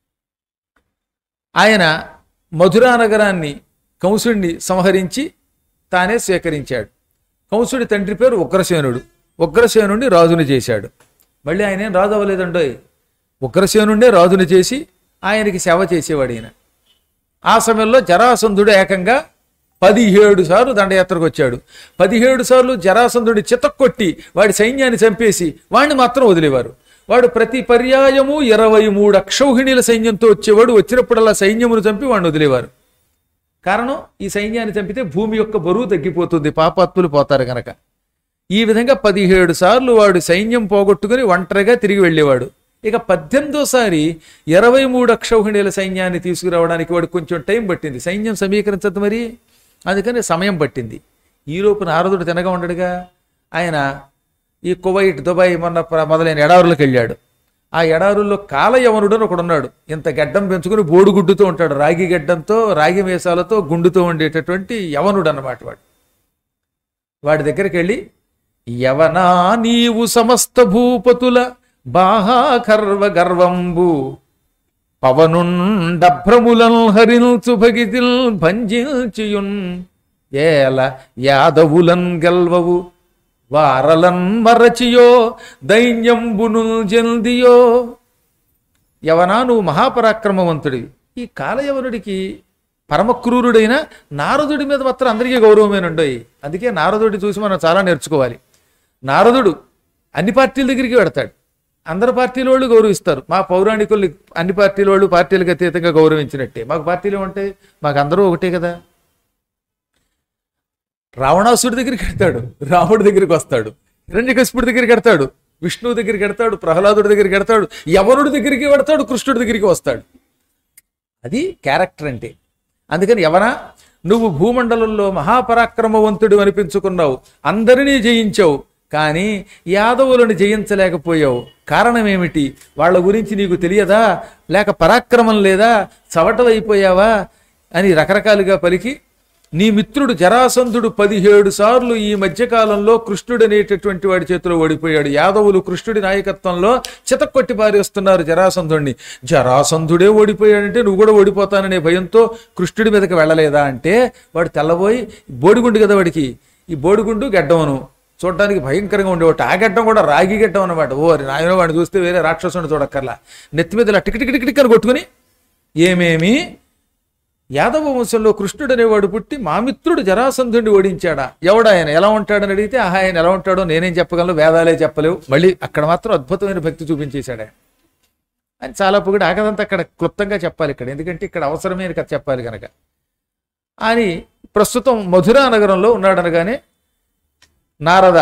ఆయన మధురా నగరాన్ని కంసుడిని సంహరించి తానే స్వీకరించాడు కంసుడి తండ్రి పేరు ఉగ్రసేనుడు ఉగ్రసేనుడిని రాజుని చేశాడు మళ్ళీ ఆయన ఏం రాజు అవ్వలేదండోయ్ ఉగ్రసేనుండే రాజుని చేసి ఆయనకి సేవ చేసేవాడు ఈయన ఆ సమయంలో జరాసంధుడు ఏకంగా పదిహేడు సార్లు దండయాత్రకు వచ్చాడు పదిహేడు సార్లు జరాసంధుడి చితక్కొట్టి వాడి సైన్యాన్ని చంపేసి వాడిని మాత్రం వదిలేవారు వాడు ప్రతి పర్యాయము ఇరవై మూడు అక్షౌహిణీల సైన్యంతో వచ్చేవాడు వచ్చినప్పుడల్లా సైన్యమును చంపి వాడిని వదిలేవారు కారణం ఈ సైన్యాన్ని చంపితే భూమి యొక్క బరువు తగ్గిపోతుంది పాపాత్ములు పోతారు గనక ఈ విధంగా పదిహేడు సార్లు వాడు సైన్యం పోగొట్టుకుని ఒంటరిగా తిరిగి వెళ్ళేవాడు ఇక పద్దెనిమిదోసారి ఇరవై మూడు అక్షౌహిణీల సైన్యాన్ని తీసుకురావడానికి వాడు కొంచెం టైం పట్టింది సైన్యం సమీకరించదు మరి అందుకని సమయం పట్టింది ఈలోపు నారదుడు తినగా ఉండడుగా ఆయన ఈ కువైట్ దుబాయ్ మొన్న ప్ర- మొదలైన ఎడారులకు వెళ్ళాడు ఆ ఎడారుల్లో కాలయవనుడు అని ఒకడున్నాడు ఇంత గడ్డం పెంచుకుని బోడుగుడ్డుతో ఉంటాడు రాగి గడ్డంతో రాగి మీసాలతో గుండుతో ఉండేటటువంటి యవనుడు అన్నమాట వాడు వాడి దగ్గరికి వెళ్ళి యవనా నీవు సమస్త భూపతుల బాహాకర్వ గర్వంబు పవనుండభ్రములం హరించు భగితిల్ భంజించియున్ ఏల యాదవులన్ గెల్వవు వారలన్ మరచియో దైన్యంబును జల్దియో యవనా నువ్వు మహాపరాక్రమవంతుడివి ఈ కాలయవనుడికి పరమక్రూరుడైన నారదుడి మీద మాత్రం అందరికీ గౌరవమేనుండయి అందుకే నారదుడి చూసి మనం చాలా నేర్చుకోవాలి నారదుడు అన్ని పార్టీల దగ్గరికి వెడతాడు అందరు పార్టీల వాళ్ళు గౌరవిస్తారు మా పౌరాణికుల్ని అన్ని పార్టీల వాళ్ళు పార్టీలకు అతీతంగా గౌరవించినట్టే మాకు పార్టీలు ఉంటాయి మాకు అందరూ ఒకటే కదా రావణాసుడి దగ్గరికి వెడతాడు రాముడి దగ్గరికి వస్తాడు హిరణ్యకశిపుడి దగ్గరికి వెడతాడు విష్ణువు దగ్గరికి వెడతాడు ప్రహ్లాదుడి దగ్గరికి వెడతాడు యవనుడి దగ్గరికి వెడతాడు కృష్ణుడి దగ్గరికి వస్తాడు అది క్యారెక్టర్ అంటే అందుకని ఎవరా నువ్వు భూమండలంలో మహాపరాక్రమవంతుడు అనిపించుకున్నావు అందరినీ జయించావు కానీ యాదవులను జయించలేకపోయావు కారణం ఏమిటి వాళ్ళ గురించి నీకు తెలియదా లేక పరాక్రమం లేదా చవటవైపోయావా అని రకరకాలుగా పలికి నీ మిత్రుడు జరాసంధుడు పదిహేడు సార్లు ఈ మధ్యకాలంలో కృష్ణుడు అనేటటువంటి వాడి చేతిలో ఓడిపోయాడు యాదవులు కృష్ణుడి నాయకత్వంలో చితక్కొట్టి పారేస్తున్నారు జరాసంధుడిని జరాసంధుడే ఓడిపోయాడంటే నువ్వు కూడా ఓడిపోతాననే భయంతో కృష్ణుడి మీదకి వెళ్ళలేదా అంటే వాడు తెల్లబోయి బోడిగుండు కదా వాడికి ఈ బోడిగుండు గడ్డమను చూడడానికి భయంకరంగా ఉండేవాడు ఆ గడ్డం కూడా రాగి గడ్డం అనమాట ఓ నాయన వాడిని చూస్తే వేరే రాక్షసుని చూడక్కర్లా నెత్తి మీద ఇలా టిక్ టిక్ టిక్ టిక్ అని కొట్టుకుని ఏమేమి యాదవ వంశంలో కృష్ణుడు అనేవాడు పుట్టి మా మిత్రుడు జరాసంధుడిని ఓడించాడా ఎవడాయన ఎలా ఉంటాడని అడిగితే ఆహా ఆయన ఎలా ఉంటాడో నేనేం చెప్పగలను వేదాలే చెప్పలేవు మళ్ళీ అక్కడ మాత్రం అద్భుతమైన భక్తి చూపించేశాడు ఆయన అని చాలా పొగిడి ఆగదంతా అక్కడ క్లుప్తంగా చెప్పాలి ఇక్కడ ఎందుకంటే ఇక్కడ అవసరమైన కథ చెప్పాలి కనుక అని ప్రస్తుతం మధురా నగరంలో ఉన్నాడనగానే నారద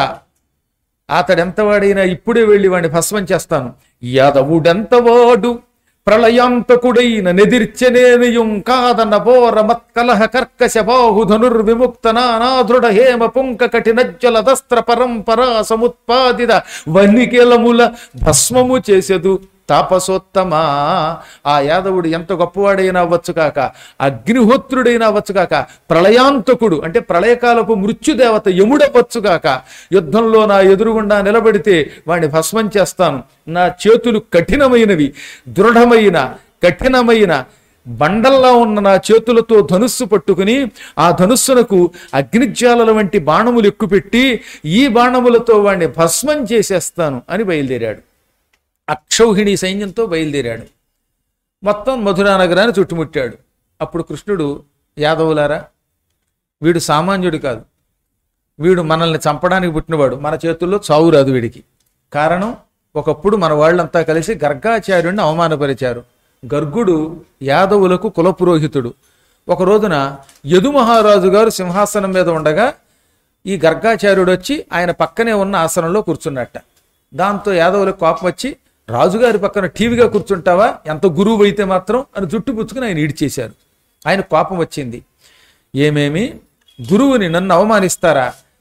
అతడెంతవాడైనా ఇప్పుడే వెళ్ళి వాడిని భస్మం చేస్తాను యాదవుడెంతవాడు ప్రళయాంతకుడైన నెదిర్చనేనియుం కాదన బోర మత్కలహ కర్కశ బాహు ధనుర్విముక్త నానాదృఢ హేమ పుంక కఠినజ్జల దస్త్ర పరంపరా సముత్పాదిత వన్నికేలముల భస్మము చేసెదు తాపసోత్తమా ఆ యాదవుడు ఎంత గొప్పవాడైనా అవ్వచ్చు కాక అగ్నిహోత్రుడైనా అవ్వచ్చు కాక ప్రళయాంతకుడు అంటే ప్రళయకాలపు మృత్యుదేవత యముడవ్వచ్చు కాక యుద్ధంలో నా ఎదురుగుండా నిలబడితే వాడిని భస్మం చేస్తాను నా చేతులు కఠినమైనవి దృఢమైన కఠినమైన బండల్లా ఉన్న నా చేతులతో ధనుస్సు పట్టుకుని ఆ ధనుస్సునకు అగ్నిజ్వాలల వంటి బాణములు ఎక్కుపెట్టి ఈ బాణములతో వాడిని భస్మం చేసేస్తాను అని బయలుదేరాడు అక్షౌహిణి సైన్యంతో బయలుదేరాడు మొత్తం మధురా నగరాన్ని చుట్టుముట్టాడు అప్పుడు కృష్ణుడు యాదవులారా వీడు సామాన్యుడు కాదు వీడు మనల్ని చంపడానికి పుట్టినవాడు మన చేతుల్లో చావు రాదు వీడికి కారణం ఒకప్పుడు మన వాళ్ళంతా కలిసి గర్గాచార్యుడిని అవమానపరిచారు గర్గుడు యాదవులకు కులపురోహితుడు ఒక రోజున యదు మహారాజు గారు సింహాసనం మీద ఉండగా ఈ గర్గాచార్యుడు వచ్చి ఆయన పక్కనే ఉన్న ఆసనంలో కూర్చున్నట్ట దాంతో యాదవులకు కోపం వచ్చి రాజుగారి పక్కన టీవీగా కూర్చుంటావా ఎంత గురువు అయితే మాత్రం అని జుట్టు పుచ్చుకుని ఆయన ఈడ్చేశారు ఆయన కోపం వచ్చింది ఏమేమి గురువుని నన్ను అవమానిస్తారా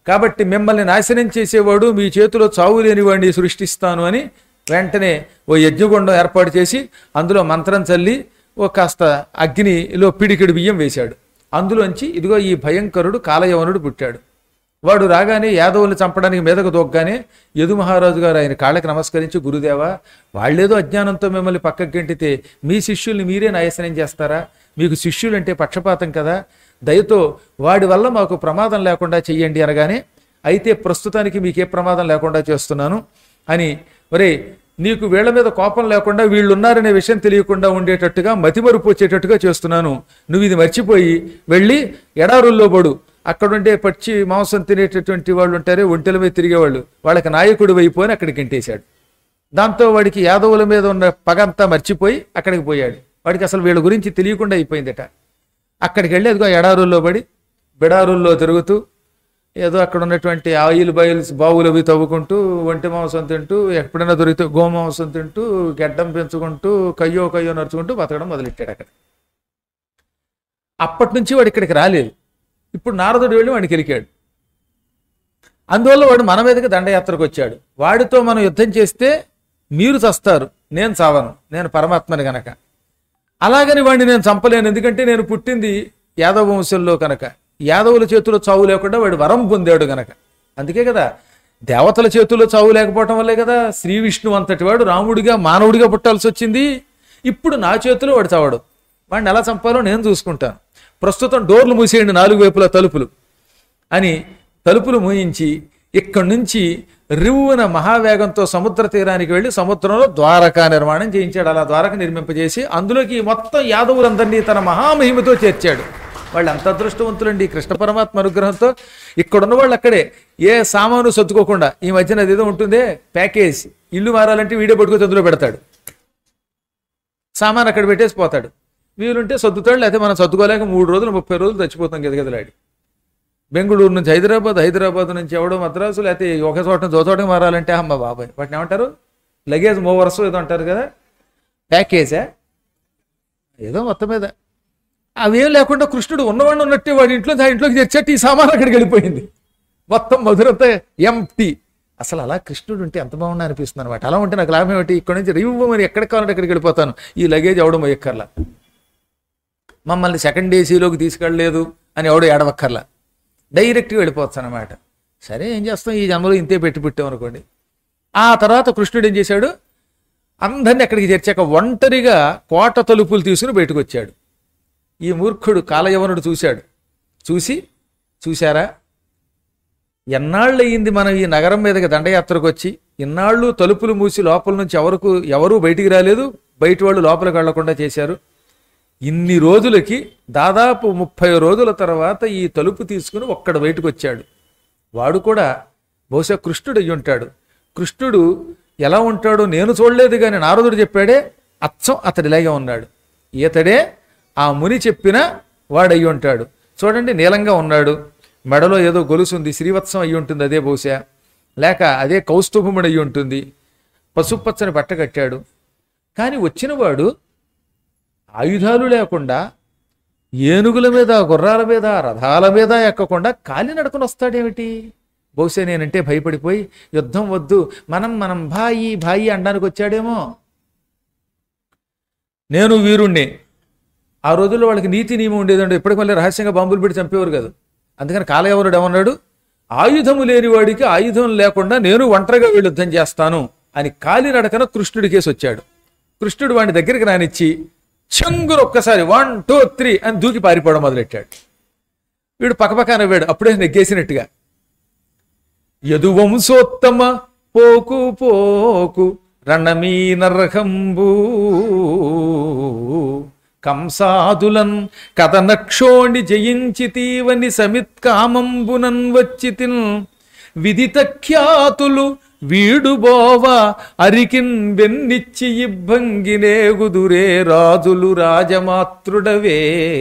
కాబట్టి మిమ్మల్ని నాశనం చేసేవాడు మీ చేతిలో చావు లేని వాడిని సృష్టిస్తాను అని వెంటనే ఓ యజ్ఞగుండం ఏర్పాటు చేసి అందులో మంత్రం చల్లి ఓ కాస్త అగ్నిలో పిడికిడి బియ్యం వేశాడు అందులోంచి ఇదిగో ఈ భయంకరుడు కాలయవనుడు పుట్టాడు వాడు రాగానే యాదవుల్ని చంపడానికి మీదకు దొగ్గానే యదు మహారాజు గారు ఆయన కాళ్ళకి నమస్కరించి గురుదేవా వాళ్ళేదో అజ్ఞానంతో మిమ్మల్ని పక్కకు గంటితే మీ శిష్యుల్ని మీరే నాయసనం చేస్తారా మీకు శిష్యులంటే పక్షపాతం కదా దయతో వాడి వల్ల మాకు ప్రమాదం లేకుండా చెయ్యండి అనగానే అయితే ప్రస్తుతానికి మీకే ప్రమాదం లేకుండా చేస్తున్నాను అని ఒరే నీకు వీళ్ళ మీద కోపం లేకుండా వీళ్ళు ఉన్నారనే విషయం తెలియకుండా ఉండేటట్టుగా మతిమరుపు వచ్చేటట్టుగా చేస్తున్నాను నువ్వు ఇది మర్చిపోయి వెళ్ళి ఎడారుల్లో పడు అక్కడుండే పచ్చి మాంసం తినేటటువంటి వాళ్ళు ఉంటారే ఒంటెల మీద తిరిగేవాళ్ళు వాళ్ళకి నాయకుడు అయిపోయి అక్కడికి గెంటేశాడు దాంతో వాడికి యాదవుల మీద ఉన్న పగంతా మర్చిపోయి అక్కడికి పోయాడు వాడికి అసలు వీళ్ళ గురించి తెలియకుండా అయిపోయిందట అక్కడికి వెళ్ళి అదిగో ఎడారుల్లో పడి బిడారుల్లో తిరుగుతూ ఏదో అక్కడ ఉన్నటువంటి ఆయిల్ బాయిల్స్ బావులు అవి తవ్వుకుంటూ ఒంటి మాంసం తింటూ ఎప్పుడైనా దొరికితే గోమాంసం తింటూ గడ్డం పెంచుకుంటూ కయ్యో కయ్యో నడుచుకుంటూ బతకడం మొదలెట్టాడు అక్కడ అప్పటి నుంచి వాడు ఇక్కడికి రాలేదు ఇప్పుడు నారదుడు వెళ్ళి వాడికి ఎలికాడు అందువల్ల వాడు మన మీదకి దండయాత్రకు వచ్చాడు వాడితో మనం యుద్ధం చేస్తే మీరు చస్తారు నేను చావను నేను పరమాత్మని గనక అలాగని వాడిని నేను చంపలేను ఎందుకంటే నేను పుట్టింది యాదవ వంశంలో కనుక యాదవుల చేతిలో చావు లేకుండా వాడు వరం పొందాడు గనక అందుకే కదా దేవతల చేతుల్లో చావు లేకపోవటం వల్లే కదా శ్రీ విష్ణు అంతటి వాడు రాముడిగా మానవుడిగా పుట్టాల్సి వచ్చింది ఇప్పుడు నా చేతిలో వాడు చావడు వాడిని ఎలా చంపాలో నేను చూసుకుంటాను ప్రస్తుతం డోర్లు మూసేయండి నాలుగు వైపుల తలుపులు అని తలుపులు మూయించి ఇక్కడి నుంచి రివ్వున మహావేగంతో సముద్ర తీరానికి వెళ్ళి సముద్రంలో ద్వారకా నిర్మాణం చేయించాడు అలా ద్వారక నిర్మింపజేసి అందులోకి మొత్తం యాదవులందరినీ తన మహామహిమతో చేర్చాడు వాళ్ళు ఎంత అదృష్టవంతులండి ఈ కృష్ణ పరమాత్మ అనుగ్రహంతో ఇక్కడున్న వాళ్ళు అక్కడే ఏ సామాను సర్దుకోకుండా ఈ మధ్యన అదేదో ఉంటుందే ప్యాకేజ్ ఇల్లు మారాలంటే వీడియో పట్టుకొని అందులో పెడతాడు సామాన్ అక్కడ పెట్టేసి పోతాడు వీలుంటే సర్దుతాడు లేకపోతే మనం సర్దుకోలేక మూడు రోజులు ముప్పై రోజులు చచ్చిపోతాం గదగదలాడి బెంగళూరు నుంచి హైదరాబాద్ హైదరాబాద్ నుంచి ఎవడో మద్రాసు లేకపోతే ఒక చోట నుంచి ఒక చోటకి మారాలంటే అమ్మ బాబాయ్ వాటిని ఏమంటారు లగేజ్ మూవర్స్ ఏదో అంటారు కదా ప్యాకేజా ఏదో మొత్తం మీద అవేం లేకుండా కృష్ణుడు ఉన్నవాడిని ఉన్నట్టే వాడి ఇంట్లో ఆ ఇంట్లోకి తెచ్చట్టు ఈ సామాన్ అక్కడికి వెళ్ళిపోయింది మొత్తం మధురంతా ఎంటీ అసలు అలా కృష్ణుడు ఉంటే ఎంత బాగున్నా అనిపిస్తుంది అనమాట అలా ఉంటే నాకు లాభం ఏమిటి ఇక్కడ నుంచి రివ్వు మరి ఎక్కడికి కావాలంటే ఎక్కడికి వెళ్ళిపోతాను ఈ లగేజ్ ఎవడం ఎక్కర్లా మమ్మల్ని సెకండ్ ఏసీలోకి తీసుకెళ్ళలేదు అని ఎవడో ఏడవక్కర్లా డైరెక్ట్గా వెళ్ళిపోవచ్చు అనమాట సరే ఏం చేస్తాం ఈ జన్మలో ఇంతే పెట్టి పెట్టాం అనుకోండి ఆ తర్వాత కృష్ణుడు ఏం చేశాడు అందరిని అక్కడికి చేర్చాక ఒంటరిగా కోట తలుపులు తీసుకుని బయటకు వచ్చాడు ఈ మూర్ఖుడు కాలయవనుడు చూశాడు చూసి చూశారా ఎన్నాళ్ళు అయ్యింది మనం ఈ నగరం మీదకి దండయాత్రకు వచ్చి ఇన్నాళ్ళు తలుపులు మూసి లోపల నుంచి ఎవరికి ఎవరూ బయటికి రాలేదు బయట వాళ్ళు లోపలికి వెళ్లకుండా చేశారు ఇన్ని రోజులకి దాదాపు ముప్పై రోజుల తర్వాత ఈ తలుపు తీసుకుని ఒక్కడ బయటకు వచ్చాడు వాడు కూడా బహుశా కృష్ణుడు అయ్యి ఉంటాడు కృష్ణుడు ఎలా ఉంటాడో నేను చూడలేదు కానీ నారదుడు చెప్పాడే అచ్చం అతడిలాగే ఉన్నాడు ఈతడే ఆ ముని చెప్పిన వాడయ్యి ఉంటాడు చూడండి నీలంగా ఉన్నాడు మెడలో ఏదో గొలుసు ఉంది శ్రీవత్సం అయ్యి ఉంటుంది అదే బహుశా లేక అదే కౌస్తుభముడు అయ్యి ఉంటుంది పసుపచ్చని బట్ట కట్టాడు కానీ వచ్చినవాడు ఆయుధాలు లేకుండా ఏనుగుల మీద గుర్రాల మీద రథాల మీద ఎక్కకుండా కాలి నడుకుని వస్తాడేమిటి బహుశా నేనంటే భయపడిపోయి యుద్ధం వద్దు మనం మనం భాయి భాయి అనడానికి వచ్చాడేమో నేను వీరుణ్ణి ఆ రోజుల్లో వాళ్ళకి నీతి నియమం ఉండేదండి ఎప్పటికి మళ్ళీ రహస్యంగా బాంబులు పెట్టి చంపేవారు కాదు అందుకని కాలయవరుడు ఏమన్నాడు ఆయుధము లేని వాడికి ఆయుధం లేకుండా నేను ఒంటరిగా వీళ్ళు యుద్ధం చేస్తాను అని కాలినడకన కృష్ణుడి కేసు వచ్చాడు కృష్ణుడు వాడి దగ్గరికి రానిచ్చి చెంగురు ఒక్కసారి వన్ టూ త్రీ అని దూకి పారిపోవడం మొదలెట్టాడు వీడు పక్కపక్క నవ్వాడు అప్పుడే నెగ్గేసినట్టుగా యదువంశోత్తమ పోకు పోకు రణమీ నరకంబూ కంసాదులన్ కథనక్షోణి జయించితీవని సమిత్కామంబునన్ వచ్చితిన్ విదిత ఖ్యాతులు వీడుబోవ అరికిన్ వెన్నిచ్చి ఇబ్బంగినేగుదురే రాజులు రాజమాతృడవే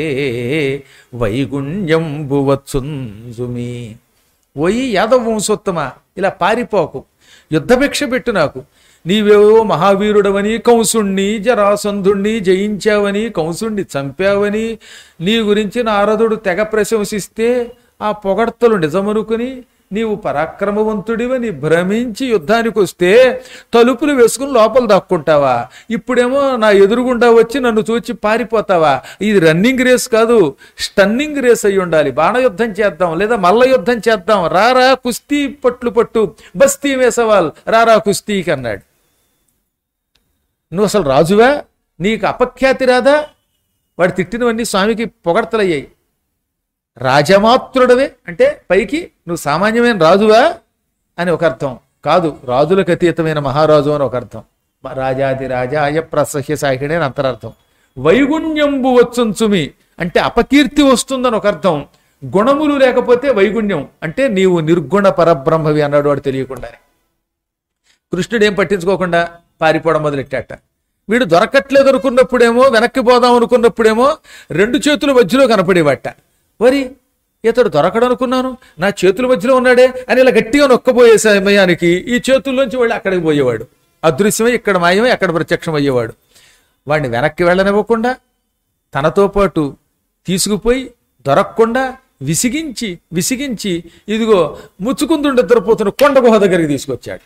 వైగుణ్యంబువత్సుంజుమి ఓయి యాదవ వంశోత్తమ ఇలా పారిపోకు యుద్ధభిక్ష పెట్టు నాకు నీవేవో మహావీరుడవని కంసుణ్ణి జరాసంధుణ్ణి జయించావని కంసుణ్ణి చంపావని నీ గురించి నారదుడు తెగ ప్రశంసిస్తే ఆ పొగడ్తలు నిజమనుకుని నీవు పరాక్రమవంతుడివని భ్రమించి యుద్ధానికి వస్తే తలుపులు వేసుకుని లోపల దాక్కుంటావా ఇప్పుడేమో నా ఎదురుగుండా వచ్చి నన్ను చూచి పారిపోతావా ఇది రన్నింగ్ రేస్ కాదు స్టన్నింగ్ రేస్ అయి ఉండాలి బాణయుద్ధం చేద్దాం లేదా మల్ల యుద్ధం చేద్దాం రారా కుస్తీ పట్లు పట్టు బస్తీ వేసవాల్ రారా కుస్తీకి అన్నాడు నువ్వు అసలు రాజువా నీకు అపఖ్యాతి రాదా వాడు తిట్టినవన్నీ స్వామికి పొగడ్తలయ్యాయి రాజమాత్రుడవే అంటే పైకి నువ్వు సామాన్యమైన రాజువా అని ఒక అర్థం కాదు రాజులకు అతీతమైన మహారాజు అని ఒక అర్థం రాజాది రాజా అయ ప్రసహ్య సాహిడే అని అంతరార్థం వైగుణ్యంబు వచ్చుంచుమి అంటే అపకీర్తి వస్తుందని ఒక అర్థం గుణములు లేకపోతే వైగుణ్యం అంటే నీవు నిర్గుణ పరబ్రహ్మవి అన్నాడు వాడు తెలియకుండానే కృష్ణుడు ఏం పట్టించుకోకుండా పారిపోవడం మొదలెట్టాట వీడు దొరకట్లేదు అనుకున్నప్పుడేమో వెనక్కి పోదాం అనుకున్నప్పుడేమో రెండు చేతుల మధ్యలో కనపడేవాట వరి ఇతడు దొరకడు అనుకున్నాను నా చేతుల మధ్యలో ఉన్నాడే అని ఇలా గట్టిగా నొక్కబోయే సమయానికి ఈ చేతుల్లోంచి వాళ్ళు అక్కడికి పోయేవాడు అదృశ్యమై ఇక్కడ మాయమై అక్కడ ప్రత్యక్షం అయ్యేవాడు వాడిని వెనక్కి వెళ్ళనివ్వకుండా తనతో పాటు తీసుకుపోయి దొరకకుండా విసిగించి విసిగించి ఇదిగో ముచ్చుకుందుండి నిద్రపోతున్న కొండ గుహ దగ్గరికి తీసుకొచ్చాడు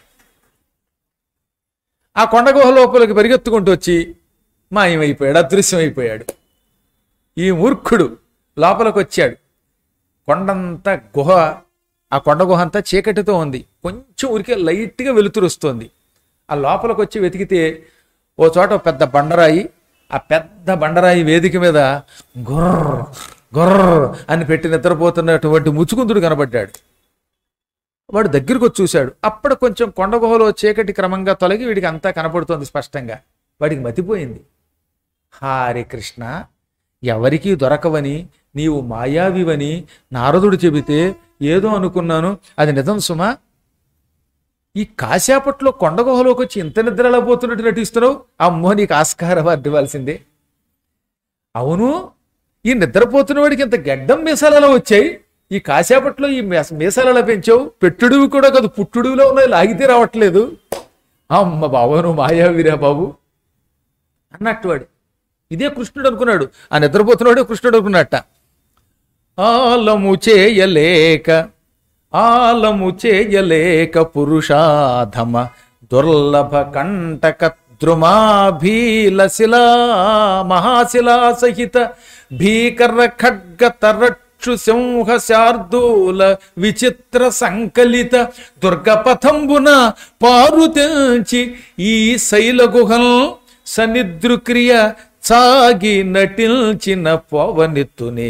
ఆ కొండ గుహ లోపలికి పరిగెత్తుకుంటూ వచ్చి మాయమైపోయాడు అదృశ్యమైపోయాడు ఈ మూర్ఖుడు లోపలికి వచ్చాడు కొండంత గుహ ఆ కొండ గుహ అంతా చీకటితో ఉంది కొంచెం ఉరికే లైట్గా వెలుతురు వస్తుంది ఆ లోపలికి వచ్చి వెతికితే ఓ చోట ఓ పెద్ద బండరాయి ఆ పెద్ద బండరాయి వేదిక మీద గుర్ర గుర్ర అని పెట్టి నిద్రపోతున్నటువంటి ముచ్చుకుందుడు కనబడ్డాడు వాడు దగ్గరికి వచ్చి చూశాడు అప్పుడు కొంచెం కొండ గుహలో చీకటి క్రమంగా తొలగి వీడికి అంతా కనపడుతోంది స్పష్టంగా వాడికి మతిపోయింది హారే కృష్ణ ఎవరికీ దొరకవని నీవు మాయావివని నారదుడు చెబితే ఏదో అనుకున్నాను అది నిజం సుమా ఈ కాశాపట్లో కొండ గుహలోకి వచ్చి ఇంత నిద్రలా పోతున్నట్టు నటిస్తున్నావు అమ్మో నీకు ఆస్కార అవార్డు ఇవ్వాల్సిందే అవును ఈ నిద్రపోతున్న వాడికి ఇంత గడ్డం మీసాలలో వచ్చాయి ఈ కాసేపట్లో ఈ మీస- మీసాలలో పెంచావు పెట్టుడువి కూడా కాదు పుట్టుడువిలో ఉన్నాయి లాగితే రావట్లేదు అమ్మ బాబు నువ్వు మాయావిరా బాబు అన్నట్టు వాడు ఇదే కృష్ణుడు అనుకున్నాడు ఆ నిద్రపోతున్నవాడు కృష్ణుడు అనుకున్నట్ట ఆలము చేయలేక ఆలము చేయలేక పురుషాధమ దుర్లభ కంటక ద్రుమాభీల శిలా మహాశిలా సహిత భీకర ఖడ్గ తరక్షు సింహ శార్దూల విచిత్ర సంకలిత దుర్గపథంబున పారుతెంచి ఈ శైల గుహల్ సనిద్రుక్రియ సాగి నటిల్చిన పవనెత్తునే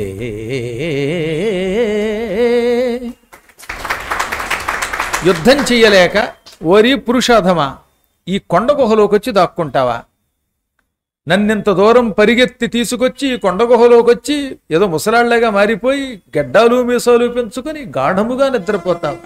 యుద్ధం చెయ్యలేక ఓరి పురుషాధమ ఈ కొండ గుహలోకి వచ్చి దాక్కుంటావా నన్నింత దూరం పరిగెత్తి తీసుకొచ్చి ఈ కొండ గుహలోకి వచ్చి ఏదో ముసలాళ్లగా మారిపోయి గడ్డాలు మీసాలు పెంచుకొని గాఢముగా నిద్రపోతావా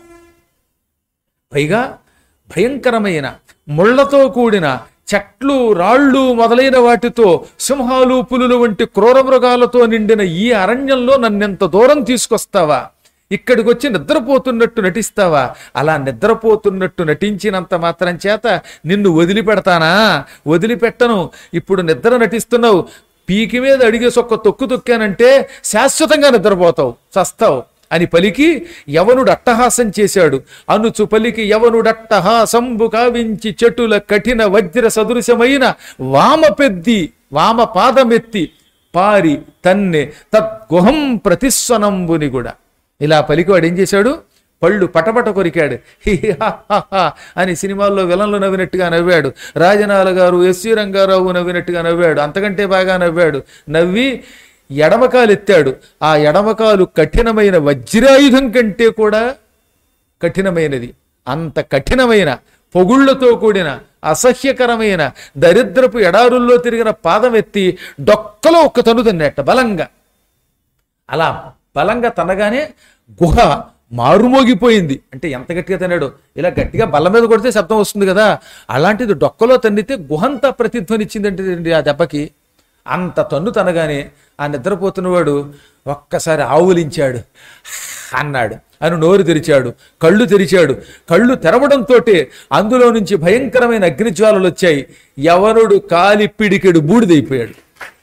పైగా భయంకరమైన ముళ్లతో కూడిన చెట్లు రాళ్ళు మొదలైన వాటితో సింహాలు పులులు వంటి క్రూర మృగాలతో నిండిన ఈ అరణ్యంలో నన్నెంత దూరం తీసుకొస్తావా ఇక్కడికి వచ్చి నిద్రపోతున్నట్టు నటిస్తావా అలా నిద్రపోతున్నట్టు నటించినంత మాత్రం చేత నిన్ను వదిలిపెడతానా వదిలిపెట్టను ఇప్పుడు నిద్ర నటిస్తున్నావు పీకి మీద అడిగేసి ఒక్క తొక్కు తొక్కానంటే శాశ్వతంగా నిద్రపోతావు చస్తావు అని పలికి యవనుడు అట్టహాసం చేశాడు అనుచు పలికి యవనుడు అట్టహాసంబు కావించి చెటుల కఠిన వజ్ర సదృశమైన వామ పెద్ది వామ పాదమెత్తి పారి తన్నె తద్గుహం ప్రతిస్వనంబుని కూడా ఇలా పలికి వాడు ఏం చేశాడు పళ్ళు పటపట కొరికాడు హి హి హా హా హా అని సినిమాల్లో విలన్లు నవ్వినట్టుగా నవ్వాడు రాజనాల గారు ఎస్వి రంగారావు నవ్వినట్టుగా నవ్వాడు అంతకంటే బాగా నవ్వాడు నవ్వి ఎడమకాలు ఎత్తాడు ఆ ఎడమకాలు కఠినమైన వజ్రాయుధం కంటే కూడా కఠినమైనది అంత కఠినమైన పొగుళ్లతో కూడిన అసహ్యకరమైన దరిద్రపు ఎడారుల్లో తిరిగిన పాదం ఎత్తి డొక్కలో ఒక్క తను తిన్నట్ట బలంగా అలా బలంగా తనగానే గుహ మారుమోగిపోయింది అంటే ఎంత గట్టిగా తిన్నాడు ఇలా గట్టిగా బల్ల మీద కొడితే శబ్దం వస్తుంది కదా అలాంటిది డొక్కలో తన్నితే గుహంతా ప్రతిధ్వనిచ్చిందంటే ఆ దెబ్బకి అంత తన్ను తనగానే ఆ నిద్రపోతున్నవాడు ఒక్కసారి ఆవులించాడు అన్నాడు అని నోరు తెరిచాడు కళ్ళు తెరిచాడు కళ్ళు తెరవడంతో అందులో నుంచి భయంకరమైన అగ్నిజ్వాలలు వచ్చాయి యవనుడు కాలి పిడికెడు బూడిదైపోయాడు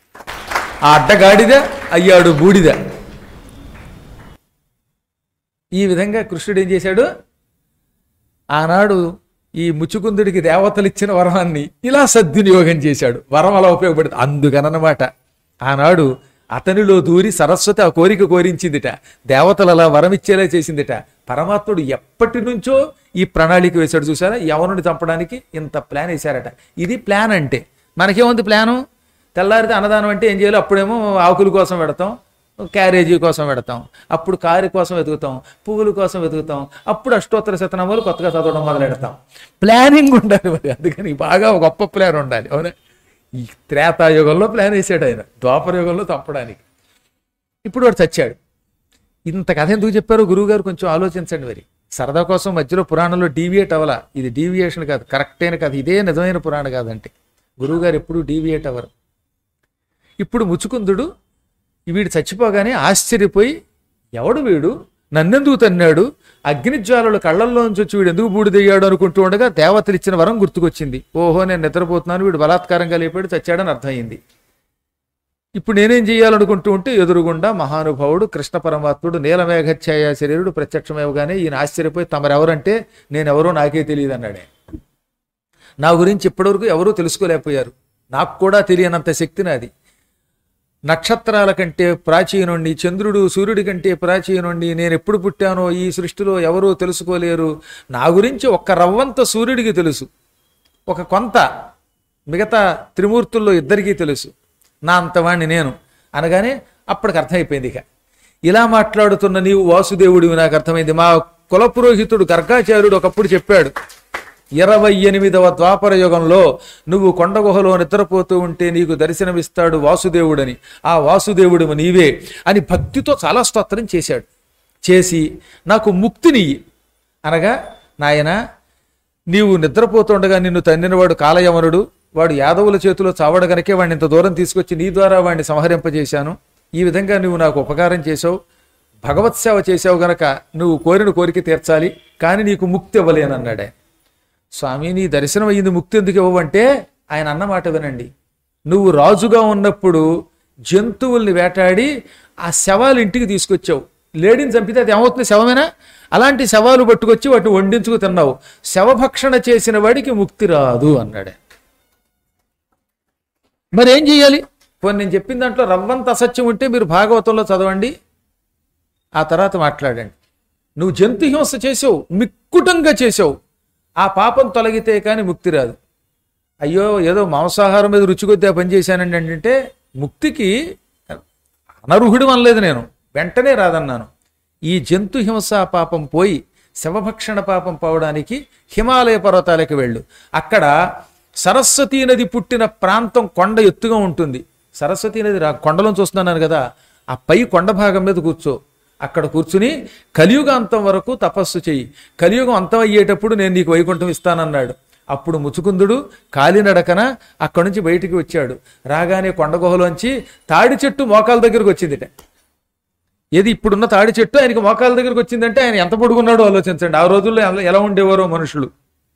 ఆ అడ్డగాడిద అయ్యాడు బూడిద ఈ విధంగా కృష్ణుడు ఏం చేశాడు ఆనాడు ఈ ముచుకుందుడికి దేవతలు ఇచ్చిన వరాన్ని ఇలా సద్వినియోగం చేశాడు వరం అలా ఉపయోగపడింది అందుకనమాట ఆనాడు అతనిలో దూరి సరస్వతి ఆ కోరిక కోరించిందిట దేవతలు అలా వరం ఇచ్చేలా చేసిందిట పరమాత్ముడు ఎప్పటి నుంచో ఈ ప్రణాళిక వేశాడు చూసారా యవనుని చంపడానికి ఇంత ప్లాన్ వేశారట ఇది ప్లాన్ అంటే మనకేముంది ప్లాను తెల్లారితే అన్నదానం అంటే ఏం చేయాలి అప్పుడేమో ఆకుల కోసం పెడతాం క్యారేజీ కోసం పెడతాం అప్పుడు కారు కోసం వెతుకుతాం పువ్వుల కోసం వెతుకుతాం అప్పుడు అష్టోత్తర శతనామాలు కొత్తగా చదవడం మొదలెడతాం ప్లానింగ్ ఉండాలి మరి అందుకని బాగా ఒక గొప్ప ప్లాన్ ఉండాలి అవునా ఈ త్రేతాయుగంలో ప్లాన్ వేసాడు ఆయన ద్వాపర యుగంలో చంపడానికి ఇప్పుడు వాడు చచ్చాడు ఇంత కథ ఎందుకు చెప్పారో గురువుగారు కొంచెం ఆలోచించండి మరి సరదా కోసం మధ్యలో పురాణంలో డీవియేట్ అవ్వాలా ఇది డీవియేషన్ కాదు కరెక్ట్ అయిన కథ ఇదే నిజమైన పురాణం కాదంటే గురువుగారు ఎప్పుడు డీవియేట్ అవ్వరు ఇప్పుడు ముచుకుందుడు వీడు చచ్చిపోగానే ఆశ్చర్యపోయి ఎవడు వీడు నన్నెందుకు తన్నాడు అగ్నిజ్వాలలు కళ్ళల్లోంచి వచ్చి వీడు ఎందుకు బూడిదయ్యాడు అనుకుంటూ ఉండగా దేవతలు ఇచ్చిన వరం గుర్తుకొచ్చింది ఓహో నేను నిద్రపోతున్నాను వీడు బలాత్కారంగా లేపాడు చచ్చాడని అర్థమైంది ఇప్పుడు నేనేం చేయాలనుకుంటూ ఉంటే ఎదురుగుండా మహానుభావుడు కృష్ణ పరమాత్ముడు నీలమేఘఛాయ శరీరుడు ప్రత్యక్షమవగానే ఈయన ఆశ్చర్యపోయి తమరెవరంటే నేనెవరో నాకే తెలియదు అన్నాడే నా గురించి ఇప్పటివరకు ఎవరూ తెలుసుకోలేకపోయారు నాకు కూడా తెలియనంత శక్తి నాది నక్షత్రాల కంటే ప్రాచీనుణ్ణి చంద్రుడు సూర్యుడి కంటే ప్రాచీనుణ్ణి నేను ఎప్పుడు పుట్టానో ఈ సృష్టిలో ఎవరూ తెలుసుకోలేరు నా గురించి ఒక్క రవ్వంత సూర్యుడికి తెలుసు ఒక కొంత మిగతా త్రిమూర్తుల్లో ఇద్దరికీ తెలుసు నా అంతవాణ్ణి నేను అనగానే అప్పటికి అర్థమైపోయింది ఇక ఇలా మాట్లాడుతున్న నీవు వాసుదేవుడివి నాకు అర్థమైంది మా కులపురోహితుడు గర్గాచార్యుడు ఒకప్పుడు చెప్పాడు ఇరవై ఎనిమిదవ ద్వాపర యుగంలో నువ్వు కొండ గుహలో నిద్రపోతూ ఉంటే నీకు దర్శనమిస్తాడు వాసుదేవుడని ఆ వాసుదేవుడు నీవే అని భక్తితో చాలా స్తోత్రం చేశాడు చేసి నాకు ముక్తినియ్యి అనగా నాయన నీవు నిద్రపోతుండగా నిన్ను తన్నినవాడు కాలయవనుడు వాడు యాదవుల చేతిలో చావడ గనకే వాడిని ఇంత దూరం తీసుకొచ్చి నీ ద్వారా వాడిని సంహరింపజేశాను ఈ విధంగా నువ్వు నాకు ఉపకారం చేసావు భగవత్ సేవ చేసావు గనక నువ్వు కోరిన కోరిక తీర్చాలి కానీ నీకు ముక్తి ఇవ్వలేనన్నాడు ఆయన స్వామి నీ దర్శనం అయ్యింది ముక్తి ఎందుకు ఇవ్వవంటే ఆయన అన్నమాట వినండి నువ్వు రాజుగా ఉన్నప్పుడు జంతువుల్ని వేటాడి ఆ శవాలు ఇంటికి తీసుకొచ్చావు లేడీని చంపితే అది ఏమవుతుంది శవమేనా అలాంటి శవాలు పట్టుకొచ్చి వాటిని వండించుకు తిన్నావు శవభక్షణ చేసిన వాడికి ముక్తి రాదు అన్నాడే మరి ఏం చేయాలి పోనీ నేను చెప్పిన దాంట్లో రవ్వంత అసత్యం ఉంటే మీరు భాగవతంలో చదవండి ఆ తర్వాత మాట్లాడండి నువ్వు జంతు హింస చేసావు మిక్కుటంగా చేసావు ఆ పాపం తొలగితే కానీ ముక్తి రాదు అయ్యో ఏదో మాంసాహారం మీద రుచి కొద్దీ ఆ పని చేశానండి అంటే ముక్తికి అనర్హుడు అనలేదు నేను వెంటనే రాదన్నాను ఈ జంతు హింస పాపం పోయి శవభక్షణ పాపం పోవడానికి హిమాలయ పర్వతాలకు వెళ్ళు అక్కడ సరస్వతీ నది పుట్టిన ప్రాంతం కొండ ఎత్తుగా ఉంటుంది సరస్వతీ నది రా కొండలో చూస్తున్నాను కదా ఆ పై కొండ భాగం మీద కూర్చో అక్కడ కూర్చుని కలియుగ అంతం వరకు తపస్సు చెయ్యి కలియుగం అంతం అయ్యేటప్పుడు నేను నీకు వైకుంఠం ఇస్తానన్నాడు అప్పుడు ముచుకుందుడు కాలినడకన అక్కడి నుంచి బయటికి వచ్చాడు రాగానే కొండ గుహలోంచి తాడి చెట్టు మోకాల దగ్గరకు వచ్చిందిట ఏది ఇప్పుడున్న తాడి చెట్టు ఆయనకి మోకాల దగ్గరకు వచ్చిందంటే ఆయన ఎంత పొడుగున్నాడో ఆలోచించండి ఆ రోజుల్లో ఎలా- ఎలా ఉండేవారో మనుషులు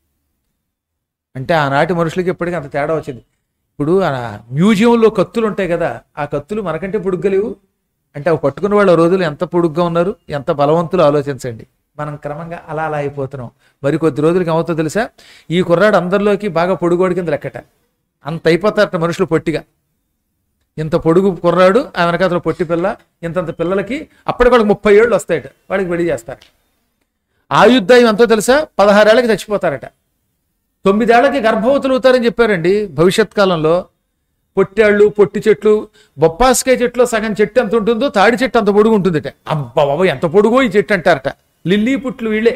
అంటే ఆనాటి మనుషులకి ఎప్పటికీ అంత తేడా వచ్చింది ఇప్పుడు ఆ మ్యూజియంలో కత్తులు ఉంటాయి కదా ఆ కత్తులు మనకంటే పొడుగ్గలేవు అంటే అవి పట్టుకున్న వాళ్ళు ఆ రోజులు ఎంత పొడుగ్గా ఉన్నారు ఎంత బలవంతులు ఆలోచించండి మనం క్రమంగా అలా అలా అయిపోతున్నాం మరి కొద్ది రోజులకి ఏమవుతుందో తెలుసా ఈ కుర్రాడు అందరిలోకి బాగా పొడుగోడి కింద లెక్కట అంత అయిపోతారట మనుషులు పొట్టిగా ఇంత పొడుగు కుర్రాడు ఆ వెనకాతల పొట్టి పిల్ల ఇంతంత పిల్లలకి అప్పటికి వాళ్ళకి ముప్పై ఏళ్ళు వస్తాయట వాడికి పెళ్లి చేస్తారు ఆయుద్ధాయం ఎంతో తెలుసా పదహారేళ్ళకి చచ్చిపోతారట తొమ్మిదేళ్లకి గర్భవతులు అవుతారని చెప్పారండి భవిష్యత్ కాలంలో పొట్టాళ్ళు పొట్టి చెట్లు బొప్పాస్కాయ చెట్లు సగం చెట్టు ఎంత ఉంటుందో తాడి చెట్టు అంత పొడుగు ఉంటుందట అబ్బా బాబా ఎంత పొడుగో ఈ చెట్టు అంటారట లిల్లీ పుట్లు వీళ్ళే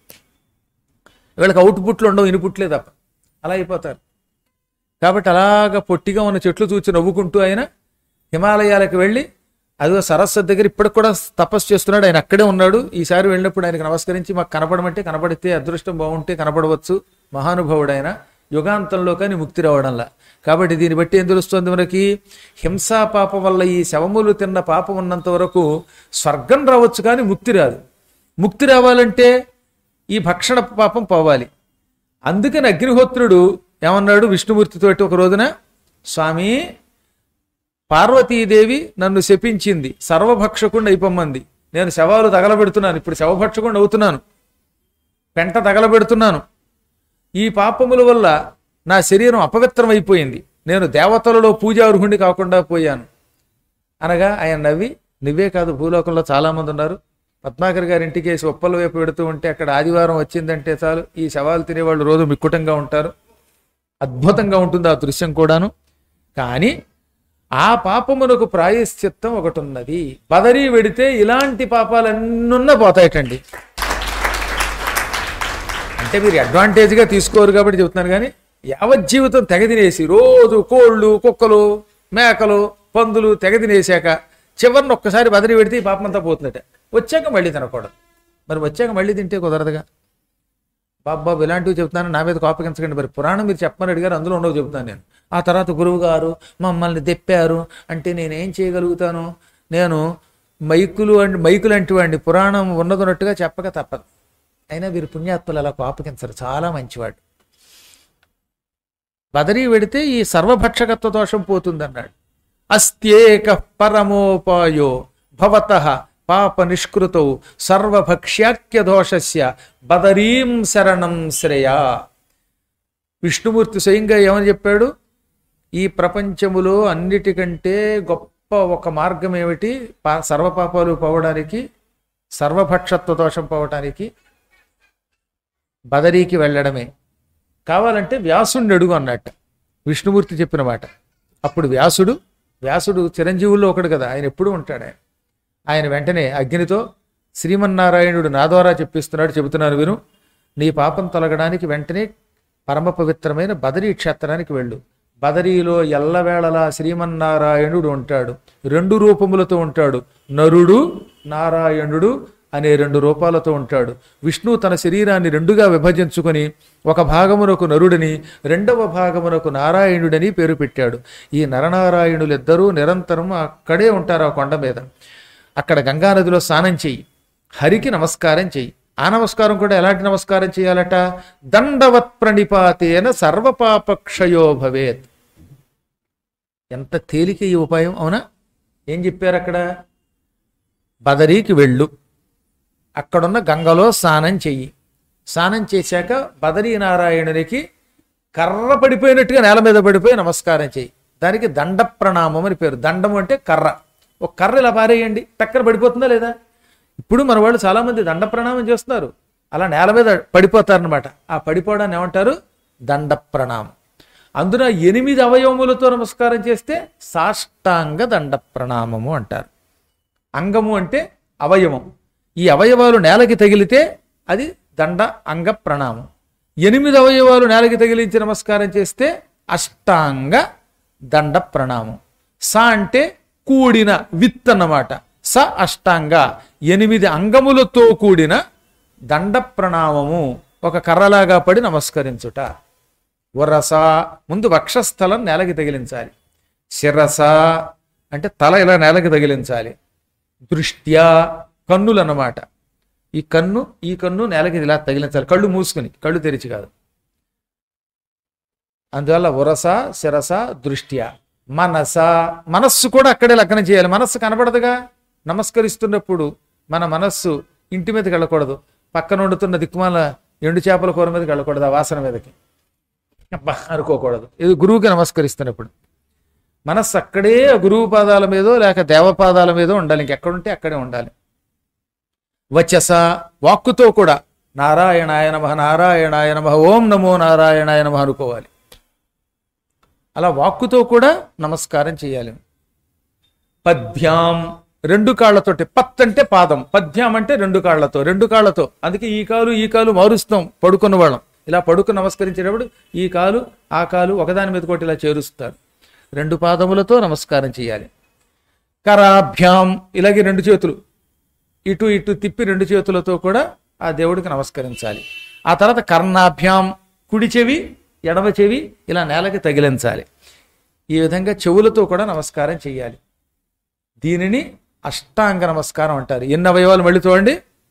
వీళ్ళకి అవుట్ పుట్లు ఉండవు ఇని పుట్లే తప్ప అలా అయిపోతారు కాబట్టి అలాగ పొట్టిగా ఉన్న చెట్లు చూచి నవ్వుకుంటూ ఆయన హిమాలయాలకు వెళ్ళి అదిగో సరస్వతి దగ్గర ఇప్పటికి కూడా తపస్సు చేస్తున్నాడు ఆయన అక్కడే ఉన్నాడు ఈసారి వెళ్ళినప్పుడు ఆయనకు నమస్కరించి మాకు కనపడమంటే కనపడితే అదృష్టం బాగుంటే కనపడవచ్చు మహానుభావుడు ఆయన యుగాంతంలో కానీ ముక్తి రావడంలా కాబట్టి దీన్ని బట్టి ఏం తెలుస్తుంది మనకి హింసా పాపం వల్ల ఈ శవములు తిన్న పాపం ఉన్నంత వరకు స్వర్గం రావచ్చు కానీ ముక్తి రాదు ముక్తి రావాలంటే ఈ భక్షణ పాపం పోవాలి అందుకని అగ్నిహోత్రుడు ఏమన్నాడు విష్ణుమూర్తితోటి ఒక రోజున స్వామి పార్వతీదేవి నన్ను శపించింది సర్వభక్షకుండా అయిపోమ్మంది నేను శవాలు తగలబెడుతున్నాను ఇప్పుడు శవభక్షకుండా అవుతున్నాను పెంట తగలబెడుతున్నాను ఈ పాపముల వల్ల నా శరీరం అపవిత్రం అయిపోయింది నేను దేవతలలో పూజార్హుణ్ణి కాకుండా పోయాను అనగా ఆయన నవ్వి నువ్వే కాదు భూలోకంలో చాలామంది ఉన్నారు పద్మాకర్ గారి ఇంటికి వేసి ఒప్పల వైపు పెడుతూ ఉంటే అక్కడ ఆదివారం వచ్చిందంటే చాలు ఈ శవాలు తినేవాళ్ళు రోజు మిక్కుటంగా ఉంటారు అద్భుతంగా ఉంటుంది ఆ దృశ్యం కూడాను కానీ ఆ పాపమునకు ప్రాయశ్చిత్తం ఒకటి ఉన్నది బదరీ వెడితే ఇలాంటి పాపాలన్నున్న పోతాయటండి అంటే మీరు అడ్వాంటేజ్గా తీసుకోరు కాబట్టి చెబుతున్నాను కానీ యావజ్జీవితం తెగ తినేసి రోజు కోళ్ళు కుక్కలు మేకలు పందులు తెగ తినేసాక చివరిని ఒక్కసారి బదిరి పెడితే ఈ పాపం అంతా పోతుందట వచ్చాక మళ్ళీ తినకూడదు మరి వచ్చాక మళ్ళీ తింటే కుదరదుగా బాబు బాబు ఇలాంటివి చెప్తాను నా మీద కోపగించకండి మరి పురాణం మీరు చెప్పమని అడిగారు అందులో ఉండవు చెప్తాను నేను ఆ తర్వాత గురువు గారు మమ్మల్ని దెప్పారు అంటే నేనేం చేయగలుగుతాను నేను మైకులు అండ్ మైకులు అంటే వాడిని పురాణం ఉన్నదన్నట్టుగా చెప్పక తప్పదు అయినా వీరు పుణ్యాత్ములు అలా కోపగించరు చాలా మంచివాడు బదరీ వెడితే ఈ సర్వభక్షకత్వ దోషం పోతుందన్నాడు అస్త్యేక పరమోపాయో భవత పాప నిష్కృతౌ సర్వభక్ష్యాఖ్య దోషస్య బదరీం శరణం శ్రేయా విష్ణుమూర్తి స్వయంగా ఏమని చెప్పాడు ఈ ప్రపంచములో అన్నిటికంటే గొప్ప ఒక మార్గం ఏమిటి పా సర్వపాపాలు పోవడానికి సర్వభక్షత్వ దోషం పోవడానికి బదరీకి వెళ్ళడమే కావాలంటే వ్యాసుడిని అడుగు అన్నట్ట విష్ణుమూర్తి చెప్పిన మాట అప్పుడు వ్యాసుడు వ్యాసుడు చిరంజీవుల్లో ఒకడు కదా ఆయన ఎప్పుడూ ఉంటాడు ఆయన ఆయన వెంటనే అగ్నితో శ్రీమన్నారాయణుడు నా ద్వారా చెప్పిస్తున్నాడు చెబుతున్నాను విను నీ పాపం తొలగడానికి వెంటనే పరమ పవిత్రమైన బదరీ క్షేత్రానికి వెళ్ళు బదరీలో ఎల్లవేళలా శ్రీమన్నారాయణుడు ఉంటాడు రెండు రూపములతో ఉంటాడు నరుడు నారాయణుడు అనే రెండు రూపాలతో ఉంటాడు విష్ణు తన శరీరాన్ని రెండుగా విభజించుకొని ఒక భాగమునకు నరుడిని రెండవ భాగమునకు నారాయణుడని పేరు పెట్టాడు ఈ నరనారాయణులిద్దరూ నిరంతరం అక్కడే ఉంటారు ఆ కొండ మీద అక్కడ గంగానదిలో స్నానం చెయ్యి హరికి నమస్కారం చెయ్యి ఆ నమస్కారం కూడా ఎలాంటి నమస్కారం చేయాలట దండవత్ ప్రణిపాతేన సర్వపాపక్షయో భవేత్ ఎంత తేలిక ఈ ఉపాయం అవునా ఏం చెప్పారు అక్కడ బదరీకి వెళ్ళు అక్కడున్న గంగలో స్నానం చెయ్యి స్నానం చేశాక బదరీ నారాయణునికి కర్ర పడిపోయినట్టుగా నేల మీద పడిపోయి నమస్కారం చెయ్యి దానికి దండ ప్రణామం అని పేరు దండం అంటే కర్ర ఒక కర్ర ఇలా పారేయండి టక్కన పడిపోతుందా లేదా ఇప్పుడు మన వాళ్ళు చాలామంది దండ ప్రణామం చేస్తున్నారు అలా నేల మీద పడిపోతారనమాట ఆ పడిపోవడాన్ని ఏమంటారు దండ ప్రణామం అందున ఎనిమిది అవయవములతో నమస్కారం చేస్తే సాష్టాంగ దండ ప్రణామము అంటారు అంగము అంటే అవయవం ఈ అవయవాలు నేలకి తగిలితే అది దండ అంగ ప్రణామం ఎనిమిది అవయవాలు నేలకి తగిలించి నమస్కారం చేస్తే అష్టాంగ దండ ప్రణామం స అంటే కూడిన విత్ అన్నమాట స అష్టాంగ ఎనిమిది అంగములతో కూడిన దండ ప్రణామము ఒక కర్రలాగా పడి నమస్కరించుట వరస ముందు వక్షస్థలం నేలకి తగిలించాలి శిరస అంటే తల ఇలా నేలకి తగిలించాలి దృష్ట్యా కన్నులు అన్నమాట ఈ కన్ను ఈ కన్ను నేలకి ఇలా తగిలించాలి కళ్ళు మూసుకుని కళ్ళు తెరిచి కాదు అందువల్ల ఉరస శిరస దృష్ట్యా మనస మనస్సు కూడా అక్కడే లగ్నం చేయాలి మనస్సు కనబడదుగా నమస్కరిస్తున్నప్పుడు మన మనస్సు ఇంటి మీదకి వెళ్ళకూడదు పక్కన వండుతున్న దిక్కుమాల ఎండు చేపల కూర మీదకి వెళ్ళకూడదు ఆ వాసన మీదకి అబ్బా అనుకోకూడదు ఇది గురువుకి నమస్కరిస్తున్నప్పుడు మనస్సు అక్కడే ఆ గురువు పాదాల మీదో లేక దేవపాదాల మీదో ఉండాలి ఇంకెక్కడుంటే అక్కడే ఉండాలి వచస వాక్కుతో కూడా నారాయణాయ నమ నారాయణాయ నమ ఓం నమో నారాయణాయ నమ అనుకోవాలి అలా వాక్కుతో కూడా నమస్కారం చేయాలి పద్భ్యాం రెండు కాళ్ళతోటి పత్ అంటే పాదం పద్భ్యాం అంటే రెండు కాళ్ళతో రెండు కాళ్ళతో అందుకే ఈ కాలు ఈ కాలు మారుస్తాం పడుకున్న వాళ్ళం ఇలా పడుకుని నమస్కరించేటప్పుడు ఈ కాలు ఆ కాలు ఒకదాని మీద కొట్టి ఇలా చేరుస్తారు రెండు పాదములతో నమస్కారం చేయాలి కరాభ్యాం ఇలాగే రెండు చేతులు ఇటు ఇటు తిప్పి రెండు చేతులతో కూడా ఆ దేవుడికి నమస్కరించాలి ఆ తర్వాత కర్ణాభ్యాం కుడి చెవి ఎడమ చెవి ఇలా నేలకి తగిలించాలి ఈ విధంగా చెవులతో కూడా నమస్కారం చేయాలి దీనిని అష్టాంగ నమస్కారం అంటారు ఎన్ని అవయవాలు మళ్ళీ చూడండి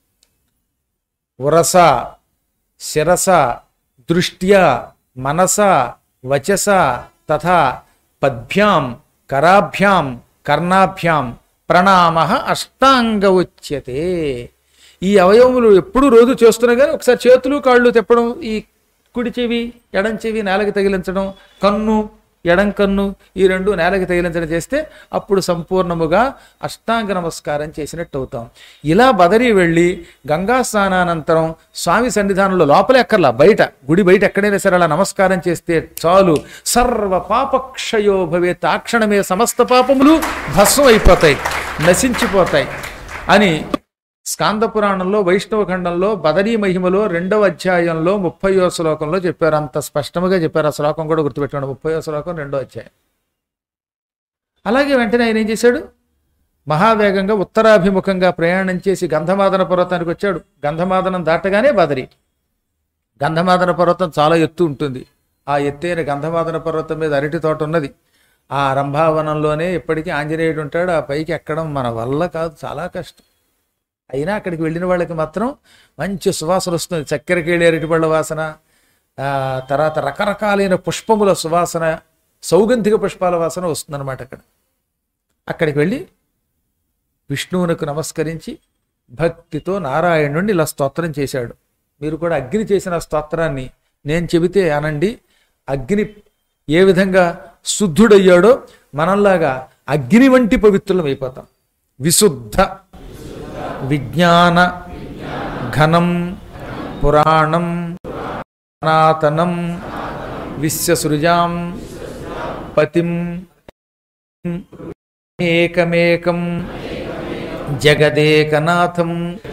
ఉరస శిరస దృష్ట్యా మనస వచస తథా పద్భ్యాం కరాభ్యాం కర్ణాభ్యాం ప్రణామ అష్టాంగ ఉచ్యతే ఈ అవయవములు ఎప్పుడు రోజు చేస్తున్నా కానీ ఒకసారి చేతులు కాళ్ళు తెప్పడం ఈ కుడి చెవి ఎడం చెవి నేలకి తగిలించడం కన్ను ఎడం కన్ను ఈ రెండు నేలకి తగిలించడం చేస్తే అప్పుడు సంపూర్ణముగా అష్టాంగ నమస్కారం చేసినట్టు అవుతాం ఇలా బదరి వెళ్ళి గంగా స్నానానంతరం స్వామి సన్నిధానంలో లోపలే ఎక్కర్లా బయట గుడి బయట ఎక్కడైనా సరే అలా నమస్కారం చేస్తే చాలు సర్వ పాపక్షయో భవేత్ ఆ క్షణమే సమస్త పాపములు భస్మం అయిపోతాయి నశించిపోతాయి అని స్కాంద పురాణంలో వైష్ణవ ఖండంలో బదరీ మహిమలో రెండవ అధ్యాయంలో ముప్పయో శ్లోకంలో చెప్పారు అంత స్పష్టంగా చెప్పారు ఆ శ్లోకం కూడా గుర్తుపెట్టుకోండి ముప్పయో శ్లోకం రెండో అధ్యాయం అలాగే వెంటనే ఆయన ఏం చేశాడు మహావేగంగా ఉత్తరాభిముఖంగా ప్రయాణం చేసి గంధమాదన పర్వతానికి వచ్చాడు గంధమాదనం దాటగానే బదరి గంధమాదన పర్వతం చాలా ఎత్తు ఉంటుంది ఆ ఎత్తైన గంధమాదన పర్వతం మీద అరటి తోట ఉన్నది ఆ రంభావనంలోనే ఇప్పటికీ ఆంజనేయుడు ఉంటాడు ఆ పైకి ఎక్కడం మన వల్ల కాదు చాలా కష్టం అయినా అక్కడికి వెళ్ళిన వాళ్ళకి మాత్రం మంచి సువాసన వస్తుంది చక్కెరకేళి అరటిపళ్ళ వాసన ఆ, తర్వాత రకరకాలైన పుష్పముల సువాసన సౌగంధిక పుష్పాల వాసన వస్తుందన్నమాట అక్కడ అక్కడికి వెళ్ళి విష్ణువునకు నమస్కరించి భక్తితో నారాయణుడిని ఇలా స్తోత్రం చేశాడు మీరు కూడా అగ్ని చేసిన స్తోత్రాన్ని నేను చెబితే అనండి అగ్ని ఏ విధంగా శుద్ధుడయ్యాడో మనంలాగా అగ్ని వంటి పవిత్రులం అయిపోతాం విశుద్ధ విజ్ఞాన ఘనం పురాణం సనాతనం విశ్వసృజాం పతిం ఏకమేకం జగదేకనాథం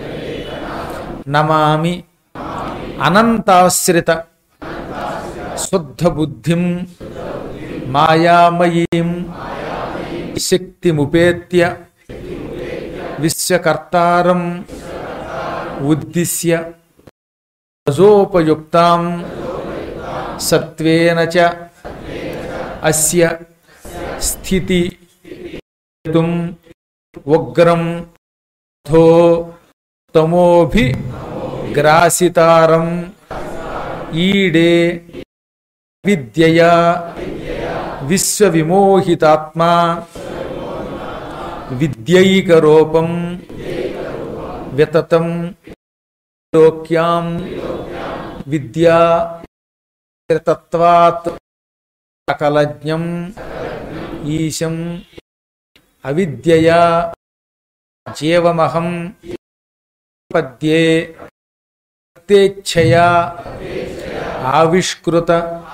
నమామి అనంతాశ్రిత శుద్ధ బుద్ధిం మాయామయీం శక్తిముపేత్య విశ్వకర్తారం ఉద్దిశ్య రజోపయుక్తాం సత్వేన చ అస్య స్థితి తుం ఉగ్రం ధో తమోభి గ్రాసితారం ఈడే విద్యయా విశ్వవిమోహితాత్మా విద్యైకరూపం వితతం లోక్యాం విద్యా తత్వాత్ సకలజ్ఞం ఈశం అవిద్యయా జీవమహం పద్యే భక్తేచ్ఛయా ఆవిష్కృత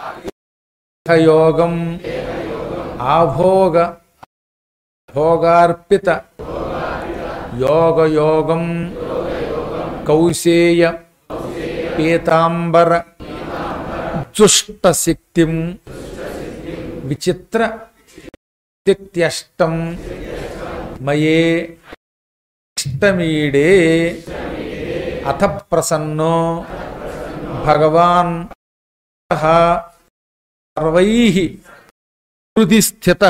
యోగం ఆభోగ భోగార్పిత యోగయోగం కౌశేయ పీతాంబర దుష్టశక్తిం విచిత్ర శక్త్యష్టం మయే ఇష్టమీడే అథ ప్రసన్నో భగవాన్ సర్వై హృది స్థిత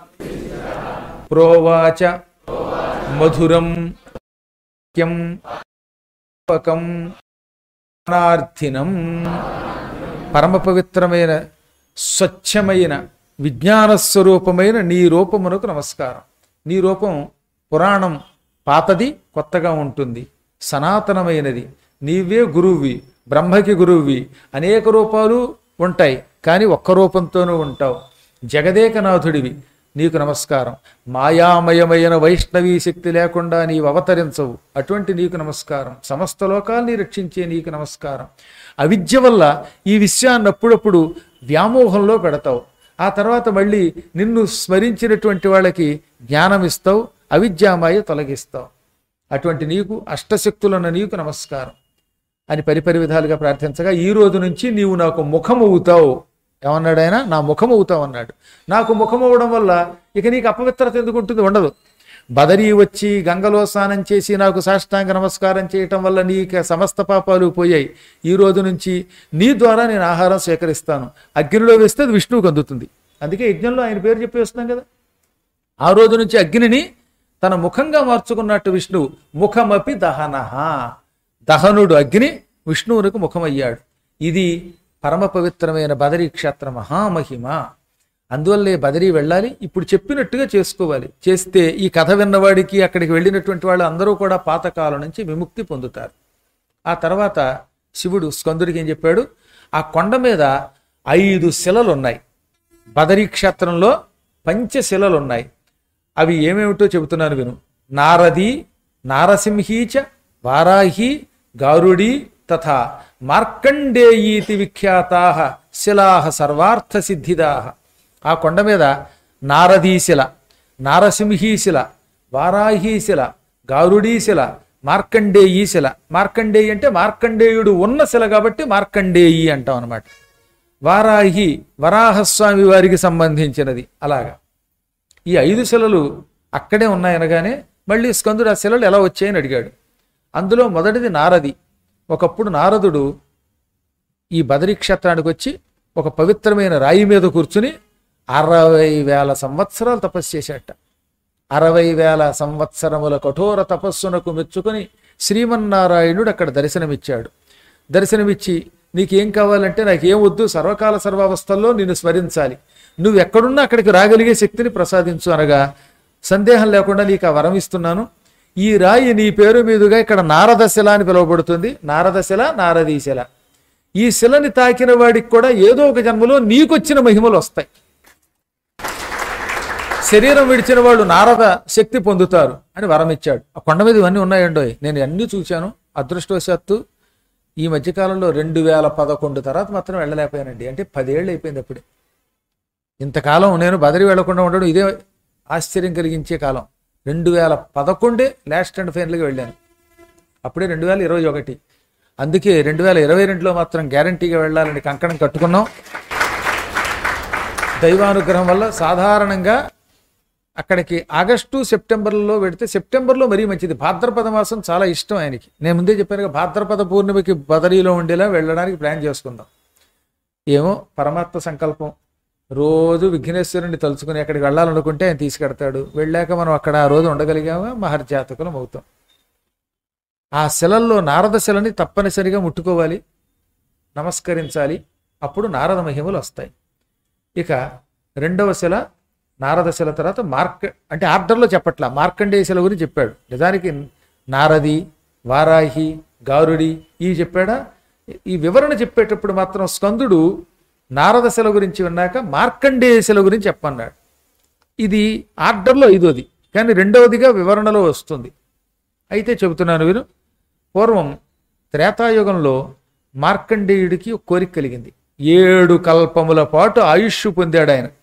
ప్రోవాచ మధురం క్యం పకం అనార్థినం పరమ పవిత్రమైన స్వచ్ఛమైన విజ్ఞాన స్వరూపమైన నీ రూపమునకు నమస్కారం నీ రూపం పురాణం పాతది కొత్తగా ఉంటుంది సనాతనమైనది నీవే గురువువి బ్రహ్మకి గురువువి అనేక రూపాలు ఉంటాయి కానీ ఒక్క రూపంతోనూ ఉంటావు జగదేకనాథుడివి నీకు నమస్కారం మాయామయమైన వైష్ణవీ శక్తి లేకుండా నీవు అవతరించవు అటువంటి నీకు నమస్కారం సమస్త లోకాల్ని రక్షించే నీకు నమస్కారం అవిద్య వల్ల ఈ విషయాన్ని అప్పుడప్పుడు వ్యామోహంలో పెడతావు ఆ తర్వాత మళ్ళీ నిన్ను స్మరించినటువంటి వాళ్ళకి జ్ఞానం ఇస్తావు అవిద్యామాయ తొలగిస్తావు అటువంటి నీకు అష్టశక్తులున్న నీకు నమస్కారం అని పరిపరి విధాలుగా ప్రార్థించగా ఈ రోజు నుంచి నీవు నాకు ముఖం అవుతావు ఏమన్నాడు ఆయన నా ముఖం అవుతావు అన్నాడు నాకు ముఖం అవ్వడం వల్ల ఇక నీకు అపవిత్రత ఎందుకు ఉంటుంది ఉండదు బదరీ వచ్చి గంగలో స్నానం చేసి నాకు సాష్టాంగ నమస్కారం చేయటం వల్ల నీకు సమస్త పాపాలు పోయాయి ఈ రోజు నుంచి నీ ద్వారా నేను ఆహారం స్వీకరిస్తాను అగ్నిలో వేస్తే అది విష్ణువుకు అందుతుంది అందుకే యజ్ఞంలో ఆయన పేరు చెప్పి వేస్తున్నాం కదా ఆ రోజు నుంచి అగ్నిని తన ముఖంగా మార్చుకున్నట్టు విష్ణువు ముఖమపి దహనః దహనుడు అగ్ని విష్ణువునకు ముఖమయ్యాడు ఇది పరమ పవిత్రమైన బదరీ క్షేత్ర మహామహిమ అందువల్లే బదరీ వెళ్ళాలి ఇప్పుడు చెప్పినట్టుగా చేసుకోవాలి చేస్తే ఈ కథ విన్నవాడికి అక్కడికి వెళ్ళినటువంటి వాళ్ళు అందరూ కూడా పాతకాలం నుంచి విముక్తి పొందుతారు ఆ తర్వాత శివుడు స్కందుడికి ఏం చెప్పాడు ఆ కొండ మీద ఐదు శిలలు ఉన్నాయి బదరీ క్షేత్రంలో పంచశిలలు ఉన్నాయి అవి ఏమేమిటో చెబుతున్నాను విను నారది నారసింహీచ వారాహి గారుడి తథా మార్కండేయీతి విఖ్యాతా శిలాహ సర్వార్థ సిద్ధిదాహ ఆ కొండ మీద నారదీశిల నారసింహీశిల వారాహీశిల గారుడీశిల మార్కండేయీశిల మార్కండేయి అంటే మార్కండేయుడు ఉన్న శిల కాబట్టి మార్కండేయి అంటాం అనమాట వారాహి వరాహస్వామి వారికి సంబంధించినది అలాగా ఈ ఐదు శిలలు అక్కడే ఉన్నాయనగానే మళ్ళీ స్కందుడు ఆ శిలలు ఎలా వచ్చాయని అడిగాడు అందులో మొదటిది నారది ఒకప్పుడు నారదుడు ఈ బదరీ క్షేత్రానికి వచ్చి ఒక పవిత్రమైన రాయి మీద కూర్చుని అరవై వేల సంవత్సరాలు తపస్సు చేశాట అరవై వేల సంవత్సరముల కఠోర తపస్సునకు మెచ్చుకొని శ్రీమన్నారాయణుడు అక్కడ దర్శనమిచ్చాడు దర్శనమిచ్చి నీకేం కావాలంటే నాకేం వద్దు సర్వకాల సర్వావస్థల్లో నిన్ను స్మరించాలి నువ్వు ఎక్కడున్నా అక్కడికి రాగలిగే శక్తిని ప్రసాదించు అనగా సందేహం లేకుండా నీకు ఆ వరం ఇస్తున్నాను ఈ రాయి నీ పేరు మీదుగా ఇక్కడ నారదశిల అని పిలువబడుతుంది నారదశిల నారదీశిల ఈ శిలని తాకిన వాడికి కూడా ఏదో ఒక జన్మలో నీకొచ్చిన మహిమలు వస్తాయి శరీరం విడిచిన వాళ్ళు నారద శక్తి పొందుతారు అని వరం ఇచ్చాడు ఆ కొండ మీద ఇవన్నీ ఉన్నాయండోయ్ నేను అన్నీ చూశాను అదృష్టవశాత్తు ఈ మధ్యకాలంలో రెండు వేల పదకొండు తర్వాత మాత్రం వెళ్ళలేకపోయానండి అంటే పదేళ్ళు అయిపోయింది అప్పుడే ఇంతకాలం నేను బదిరి వెళ్లకుండా ఉండడం ఇదే ఆశ్చర్యం కలిగించే కాలం రెండు వేల పదకొండే లాస్ట్ అండ్ ఫైనల్గా వెళ్ళాను అప్పుడే రెండు వేల ఇరవై ఒకటి అందుకే రెండు వేల ఇరవై రెండులో మాత్రం గ్యారంటీగా వెళ్ళాలని కంకణం కట్టుకున్నాం దైవానుగ్రహం వల్ల సాధారణంగా అక్కడికి ఆగస్టు సెప్టెంబర్లో పెడితే సెప్టెంబర్లో మరీ మంచిది భాద్రపద మాసం చాలా ఇష్టం ఆయనకి నేను ముందే చెప్పాను కదా, భాద్రపద పూర్ణిమకి బదరీలో ఉండేలా వెళ్ళడానికి ప్లాన్ చేసుకుందాం ఏమో పరమాత్మ సంకల్పం రోజు విఘ్నేశ్వరుని తలుచుకుని అక్కడికి వెళ్ళాలనుకుంటే ఆయన తీసుకెడతాడు వెళ్ళాక మనం అక్కడ ఆ రోజు ఉండగలిగామా మహర్జాతకులం అవుతాం ఆ శిలల్లో నారద శిలని తప్పనిసరిగా ముట్టుకోవాలి నమస్కరించాలి అప్పుడు నారద మహిమలు వస్తాయి ఇక రెండవ శిల నారద శిల తర్వాత మార్క అంటే ఆర్డర్లో చెప్పట్లా మార్కండేయ శిల గురించి చెప్పాడు నిజానికి నారది వారాహి గారుడి ఇవి చెప్పాడా ఈ వివరణ చెప్పేటప్పుడు మాత్రం స్కందుడు నారద శిల గురించి విన్నాక మార్కండేయ శిల గురించి చెప్పన్నాడు ఇది ఆర్డర్లో ఐదోది కానీ రెండవదిగా వివరణలో వస్తుంది అయితే చెబుతున్నాను విను పూర్వం త్రేతాయుగంలో మార్కండేయుడికి ఒక కోరిక కలిగింది ఏడు కల్పముల పాటు ఆయుష్ పొందాడు ఆయన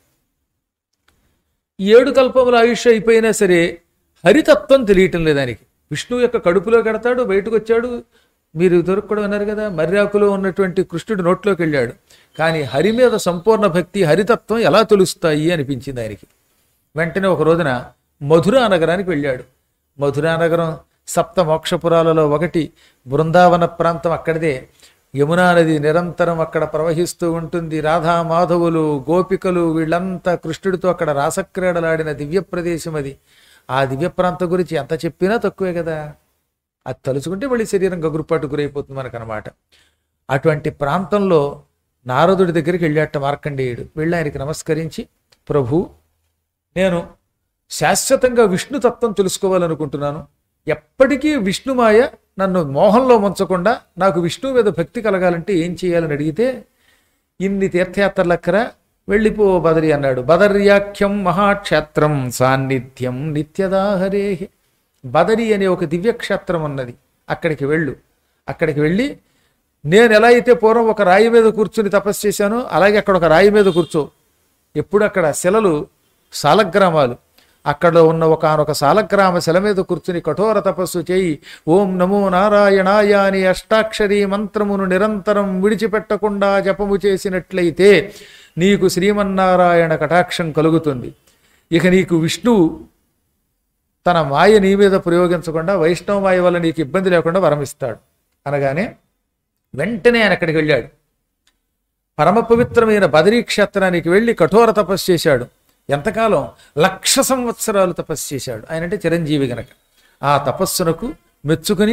ఈ ఏడు కల్పముల ఆయుష్ అయిపోయినా సరే హరితత్వం తెలియటం లేదు ఆయనకి విష్ణువు యొక్క కడుపులో కడతాడు బయటకు వచ్చాడు మీరు ఇదివరకు కూడా విన్నారు కదా మర్యాకులో ఉన్నటువంటి కృష్ణుడి నోట్లోకి వెళ్ళాడు కానీ హరి మీద సంపూర్ణ భక్తి హరితత్వం ఎలా తెలుస్తాయి అనిపించింది ఆయనకి వెంటనే ఒక రోజున మధురా నగరానికి వెళ్ళాడు మధురా నగరం సప్త మోక్షపురాలలో ఒకటి బృందావన ప్రాంతం అక్కడిదే యమునా నది నిరంతరం అక్కడ ప్రవహిస్తూ ఉంటుంది రాధా మాధవులు గోపికలు వీళ్ళంతా కృష్ణుడితో అక్కడ రాసక్రీడలాడిన దివ్య ప్రదేశం అది ఆ దివ్య ప్రాంతం గురించి ఎంత చెప్పినా తక్కువే కదా అది తలుచుకుంటే మళ్ళీ శరీరం గగురుపాటు గురైపోతుంది మనకనమాట అటువంటి ప్రాంతంలో నారదుడి దగ్గరికి వెళ్ళాట మార్కండేయుడు వెళ్ళి ఆయనకి నమస్కరించి ప్రభు నేను శాశ్వతంగా విష్ణుతత్వం తెలుసుకోవాలనుకుంటున్నాను ఎప్పటికీ విష్ణుమాయ నన్ను మోహంలో ముంచకుండా నాకు విష్ణువు మీద భక్తి కలగాలంటే ఏం చేయాలని అడిగితే ఇన్ని తీర్థయాత్రలక్కర వెళ్ళిపో బదరి అన్నాడు బదర్యాఖ్యం మహాక్షేత్రం సాన్నిధ్యం నిత్యదాహరే బదరి అనే ఒక దివ్యక్షేత్రం ఉన్నది అక్కడికి వెళ్ళు అక్కడికి వెళ్ళి నేను ఎలా అయితే పూర్వం ఒక రాయి మీద కూర్చుని తపస్సు చేశానో అలాగే అక్కడ ఒక రాయి మీద కూర్చో ఎప్పుడు అక్కడ శిలలు సాలగ్రామాలు అక్కడ ఉన్న ఒకనొక సాలగ్రామ శిల మీద కూర్చుని కఠోర తపస్సు చేయి ఓం నమో నారాయణాయ అని అష్టాక్షరీ మంత్రమును నిరంతరం విడిచిపెట్టకుండా జపము చేసినట్లయితే నీకు శ్రీమన్నారాయణ కటాక్షం కలుగుతుంది ఇక నీకు విష్ణువు తన మాయ నీ మీద ప్రయోగించకుండా వైష్ణవ మాయ వల్ల నీకు ఇబ్బంది లేకుండా వరమిస్తాడు అనగానే వెంటనే ఆయన అక్కడికి వెళ్ళాడు పరమ పవిత్రమైన బదరీ క్షేత్రానికి వెళ్ళి కఠోర తపస్సు చేశాడు ఎంతకాలం లక్ష సంవత్సరాలు తపస్సు చేశాడు ఆయన అంటే చిరంజీవి గనక ఆ తపస్సునకు మెచ్చుకుని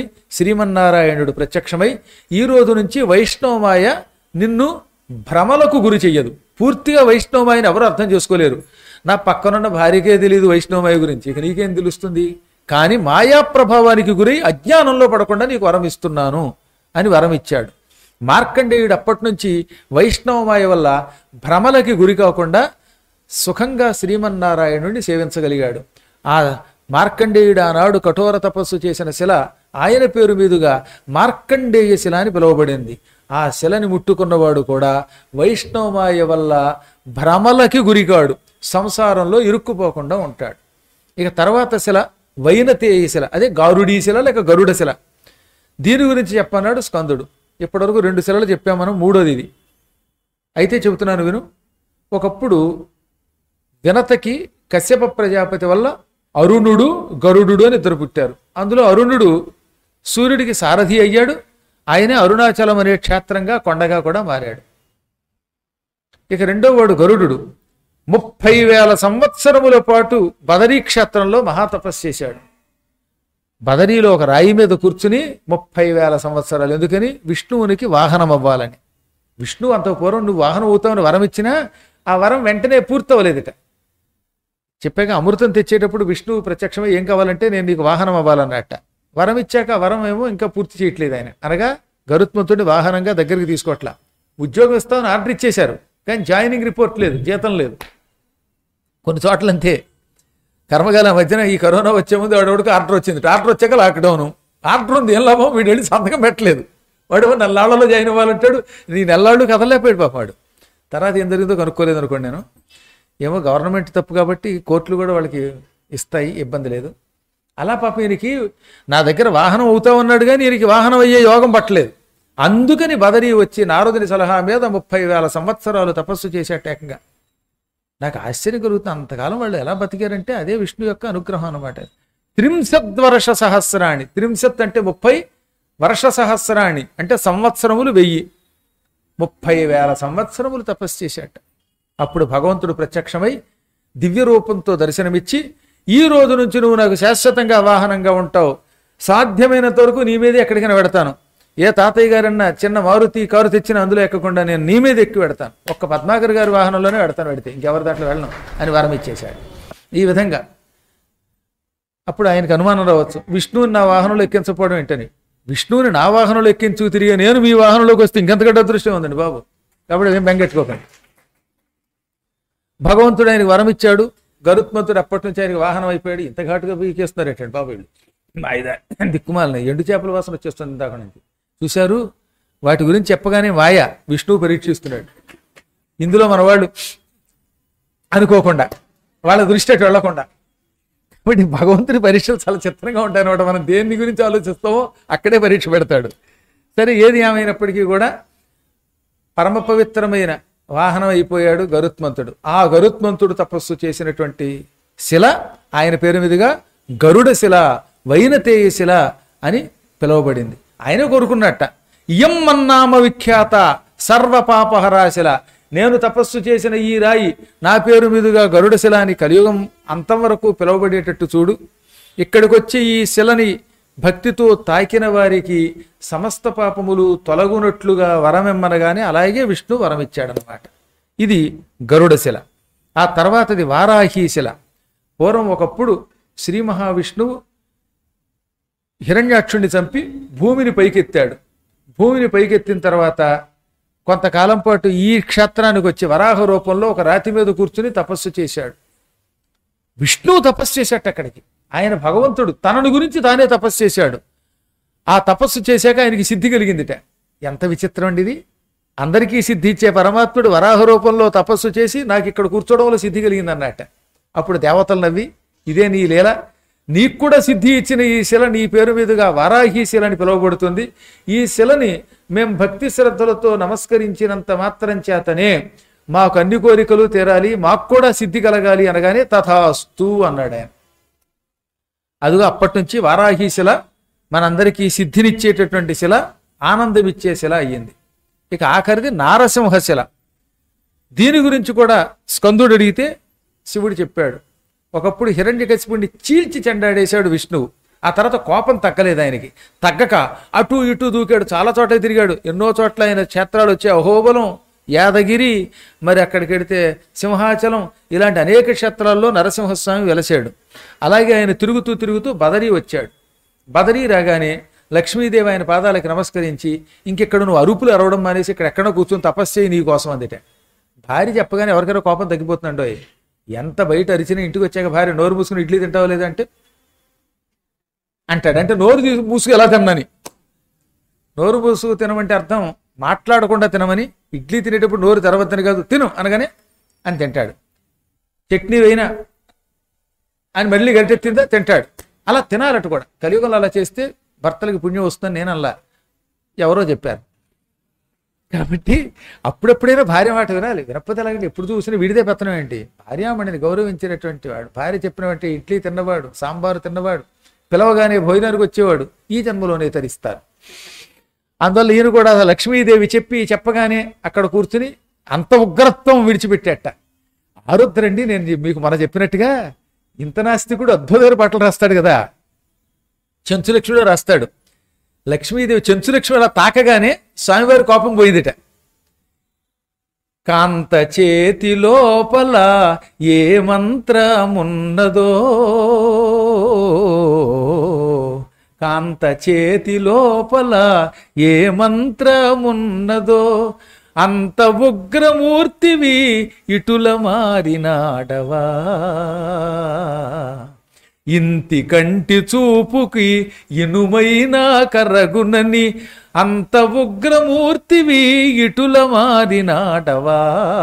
శ్రీమన్నారాయణుడు ప్రత్యక్షమై ఈ రోజు నుంచి వైష్ణవమాయ నిన్ను భ్రమలకు గురి చెయ్యదు పూర్తిగా వైష్ణవమాయని ఎవరు అర్థం చేసుకోలేరు నా పక్కనున్న భార్యకే తెలియదు వైష్ణవమాయ గురించి ఇక నీకేం తెలుస్తుంది కానీ మాయా ప్రభావానికి గురై అజ్ఞానంలో పడకుండా నీకు వరం ఇస్తున్నాను అని వరం ఇచ్చాడు మార్కండేయుడు అప్పటి నుంచి వైష్ణవమాయ వల్ల భ్రమలకి గురి కాకుండా సుఖంగా శ్రీమన్నారాయణుడిని సేవించగలిగాడు ఆ మార్కండేయుడు ఆనాడు కఠోర తపస్సు చేసిన శిల ఆయన పేరు మీదుగా మార్కండేయ శిల అని పిలువబడింది ఆ శిలని ముట్టుకున్నవాడు కూడా వైష్ణవమాయ వల్ల భ్రమలకి గురికాడు సంసారంలో ఇరుక్కుపోకుండా ఉంటాడు ఇక తర్వాత శిల వైనతేయ శిల అదే గారుడీ శిల లేక గరుడ శిల దీని గురించి చెప్పన్నాడు స్కందుడు ఇప్పటివరకు రెండు శిలలు చెప్పాం మనం మూడోది ఇది అయితే చెబుతున్నాను విను ఒకప్పుడు వినతకి కశ్యప ప్రజాపతి వల్ల అరుణుడు గరుడు అని ఇద్దరు పుట్టారు అందులో అరుణుడు సూర్యుడికి సారథి అయ్యాడు ఆయనే అరుణాచలం అనే క్షేత్రంగా కొండగా కూడా మారాడు ఇక రెండో వాడు గరుడు ముప్పై వేల సంవత్సరముల పాటు బదరీ క్షేత్రంలో మహాతపస్సు చేశాడు బదరీలో ఒక రాయి మీద కూర్చుని ముప్పై వేల సంవత్సరాలు ఎందుకని విష్ణువునికి వాహనం అవ్వాలని విష్ణువు అంత పూర్వం నువ్వు వాహనం అవుతావని వరం ఇచ్చినా ఆ వరం వెంటనే పూర్తవలేదట చెప్పాక అమృతం తెచ్చేటప్పుడు విష్ణువు ప్రత్యక్షమై ఏం కావాలంటే నేను నీకు వాహనం అవ్వాలన్నట్ట వరం ఇచ్చాక ఆ వరం ఏమో ఇంకా పూర్తి చేయట్లేదు ఆయన అనగా గరుత్మంతుడి వాహనంగా దగ్గరికి తీసుకోవట్లా ఉద్యోగం ఇస్తామని ఆర్డర్ ఇచ్చేశారు కానీ జాయినింగ్ రిపోర్ట్ లేదు జీతం లేదు కొన్ని చోట్ల అంతే కర్మకాల మధ్యన ఈ కరోనా వచ్చే ముందు వాడవాడికి ఆర్డర్ వచ్చింది ఆర్డర్ వచ్చాక లాక్డౌన్ ఆర్డర్ ఉంది ఏం లాభం వీడు వెళ్ళి సంతకం పెట్టలేదు వాడు నెల్లాళ్ళలో జాయిన్ అవ్వాలంటాడు నీ నెల్లాళ్ళు కదలేకపోయాడు పాప వాడు తర్వాత ఏం జరిగిందో కనుక్కోలేదు అనుకోండి నేను ఏమో గవర్నమెంట్ తప్పు కాబట్టి కోర్టులు కూడా వాళ్ళకి ఇస్తాయి ఇబ్బంది లేదు అలా పాప ఈయనకి నా దగ్గర వాహనం అవుతా ఉన్నాడు కానీ ఈయనకి వాహనం అయ్యే యోగం పట్టలేదు అందుకని బదరీ వచ్చి నారదుని సలహా మీద ముప్పై వేల సంవత్సరాలు తపస్సు చేసేట ఏకంగా నాకు ఆశ్చర్యం కలుగుతుంది అంతకాలం వాళ్ళు ఎలా బతికారంటే అదే విష్ణు యొక్క అనుగ్రహం అనమాట త్రింశత్ వర్ష సహస్రాణి త్రింశత్ అంటే ముప్పై వర్ష సహస్రాణి అంటే సంవత్సరములు వెయ్యి ముప్పై వేల సంవత్సరములు తపస్సు చేశాట అప్పుడు భగవంతుడు ప్రత్యక్షమై దివ్య రూపంతో దర్శనమిచ్చి ఈ రోజు నుంచి నువ్వు నాకు శాశ్వతంగా వాహనంగా ఉంటావు సాధ్యమైనంత వరకు నీ మీదే ఎక్కడికైనా పెడతాను ఏ తాతయ్య గారన్నా చిన్న మారుతి కారు తెచ్చిన అందులో ఎక్కకుండా నేను నీ మీద ఎక్కి పెడతాను ఒక్క పద్మాకర్ గారి వాహనంలోనే పెడతాను పెడితే ఇంకెవరి దాంట్లో వెళ్ళను అని వరం ఇచ్చేశాడు ఈ విధంగా అప్పుడు ఆయనకు అనుమానం రావచ్చు విష్ణువుని నా వాహనంలో ఎక్కించకపోవడం ఏంటని విష్ణువుని నా వాహనంలో ఎక్కించు తిరిగి నేను మీ వాహనంలోకి వస్తే ఇంకెంతకంటే అదృష్టం ఉందండి బాబు కాబట్టి ఏం బెంగెట్టుకోకండి భగవంతుడు ఆయనకు వరం ఇచ్చాడు గరుత్మంతుడు అప్పటి నుంచి ఆయనకి వాహనం అయిపోయాడు ఇంత ఘాటుగా పీకేస్తున్నారు ఏంటండి బాబు వీళ్ళు మాయిదా దిక్కుమాలిన ఎండు చేపల వాసన వచ్చేస్తుంది ఇందాక నుంచి చూశారు వాటి గురించి చెప్పగానే వాయ విష్ణువు పరీక్షిస్తున్నాడు ఇందులో మన వాళ్ళు అనుకోకుండా వాళ్ళ దృష్టి అటు వెళ్ళకుండా కాబట్టి భగవంతుడి పరీక్షలు చాలా చిత్రంగా ఉంటాయి అనమాట మనం దేని గురించి ఆలోచిస్తామో అక్కడే పరీక్ష పెడతాడు సరే ఏది ఏమైనప్పటికీ కూడా పరమ పవిత్రమైన వాహనం అయిపోయాడు గరుత్మంతుడు ఆ గరుత్మంతుడు తపస్సు చేసినటువంటి శిల ఆయన పేరు మీదుగా గరుడ శిల వైనతేయ శిల అని పిలువబడింది ఆయన కోరుకున్నట్ట ఇయం మన్నామ విఖ్యాత సర్వ పాపహరాశిల నేను తపస్సు చేసిన ఈ రాయి నా పేరు మీదుగా గరుడ శిల అని కలియుగం అంతం వరకు పిలువబడేటట్టు చూడు ఇక్కడికి వచ్చి ఈ శిలని భక్తితో తాకిన వారికి సమస్త పాపములు తొలగునట్లుగా వరమిమ్మనగానే అలాగే విష్ణు వరమిచ్చాడనమాట ఇది గరుడశిల ఆ తర్వాతది వారాహీశిల పూర్వం ఒకప్పుడు శ్రీ మహావిష్ణువు హిరణ్యాక్షుణ్ణి చంపి భూమిని పైకెత్తాడు భూమిని పైకెత్తిన తర్వాత కొంతకాలం పాటు ఈ క్షేత్రానికి వచ్చి వరాహ రూపంలో ఒక రాతి మీద కూర్చుని తపస్సు చేశాడు విష్ణువు తపస్సు చేశాట అక్కడికి ఆయన భగవంతుడు తనను గురించి తానే తపస్సు చేశాడు ఆ తపస్సు చేశాక ఆయనకి సిద్ధి కలిగిందిట ఎంత విచిత్రం అండి ఇది అందరికీ సిద్ధి ఇచ్చే పరమాత్ముడు వరాహ రూపంలో తపస్సు చేసి నాకు ఇక్కడ కూర్చోవడంలో సిద్ధి కలిగింది అన్నట్ట అప్పుడు దేవతలు నవ్వి ఇదే నీ లీల నీకు కూడా సిద్ధి ఇచ్చిన ఈ శిల నీ పేరు మీదుగా వారాహి శిల అని పిలువబడుతుంది ఈ శిలని మేం భక్తి శ్రద్ధలతో నమస్కరించినంత మాత్రం చేతనే మాకు అన్ని కోరికలు తీరాలి మాకు కూడా సిద్ధి కలగాలి అనగానే తథాస్తు అన్నాడు ఆయన అదిగో అప్పటి నుంచి వారాహి శిల మనందరికీ సిద్ధినిచ్చేటటువంటి శిల ఆనందమిచ్చే శిల అయ్యింది ఇక ఆఖరిది నారసింహ శిల దీని గురించి కూడా స్కందుడు అడిగితే శివుడు చెప్పాడు ఒకప్పుడు హిరణ్యకశిపుడిని చీల్చి చెండాడేశాడు విష్ణువు ఆ తర్వాత కోపం తగ్గలేదు ఆయనకి తగ్గక అటు ఇటు దూకాడు చాలా చోట్ల తిరిగాడు ఎన్నో చోట్ల ఆయన క్షేత్రాలు వచ్చే అహోబలం యాదగిరి మరి అక్కడికి వెడితే సింహాచలం ఇలాంటి అనేక క్షేత్రాల్లో నరసింహస్వామి వెలసాడు అలాగే ఆయన తిరుగుతూ తిరుగుతూ బదరీ వచ్చాడు బదరీ రాగానే లక్ష్మీదేవి ఆయన పాదాలకు నమస్కరించి ఇంకెక్కడ నువ్వు అరుపులు అరవడం మానేసి ఇక్కడ ఎక్కడో కూర్చొని తపస్సు చేయి నీ కోసం అందుట భార్య చెప్పగానే ఎవరికైనా కోపం తగ్గిపోతుందండో ఎంత బయట అరిచినా ఇంటికి వచ్చాక భార్య నోరు మూసుకుని ఇడ్లీ తింటావా లేదంటే అంటాడు అంటే నోరు తీసి మూసుకు ఎలా తిన్నాని నోరు మూసుకు తినమంటే అర్థం మాట్లాడకుండా తినమని ఇడ్లీ తినేటప్పుడు నోరు తెరవద్దని కాదు తిను అనగానే అని తింటాడు చట్నీ వేయినా అని మళ్ళీ గరిటెత్తిందా తింటాడు అలా తినాలట కూడా కలియుగంలో అలా చేస్తే భర్తలకి పుణ్యం వస్తుందని నేను అలా ఎవరో చెప్పారు కాబట్టి అప్పుడెప్పుడైనా భార్య మాట వినాలి వినకపోతే అలాగే ఎప్పుడు చూసినా విడిదే పెత్తనం ఏంటి భార్యామణిని గౌరవించినటువంటి వాడు భార్య చెప్పినటువంటి ఇడ్లీ తిన్నవాడు సాంబారు తిన్నవాడు పిలవగానే భోజనానికి వచ్చేవాడు ఈ జన్మలోనే తరిస్తారు అందువల్ల ఈయన కూడా లక్ష్మీదేవి చెప్పి చెప్పగానే అక్కడ కూర్చుని అంత ఉగ్రత్వం విడిచిపెట్టేట ఆరుద్రండి నేను మీకు మన చెప్పినట్టుగా ఇంత నాస్తికుడు అద్భుతమైన పాటలు రాస్తాడు కదా చెంచులక్ష్మిలో రాస్తాడు లక్ష్మీదేవి చెంచులక్ష్మి అలా తాకగానే స్వామివారి కోపం పోయిందిట కాంత చేతి లోపల ఏ మంత్రమున్నదో కాంత చేతి లోపల ఏ మంత్రమున్నదో అంత ఉగ్రమూర్తివి ఇటుల మారినాడవా ఇంతి కంటి చూపుకి ఇనుమైనా కరగునని అంత ఉగ్రమూర్తివి ఇటుల మారినాడవా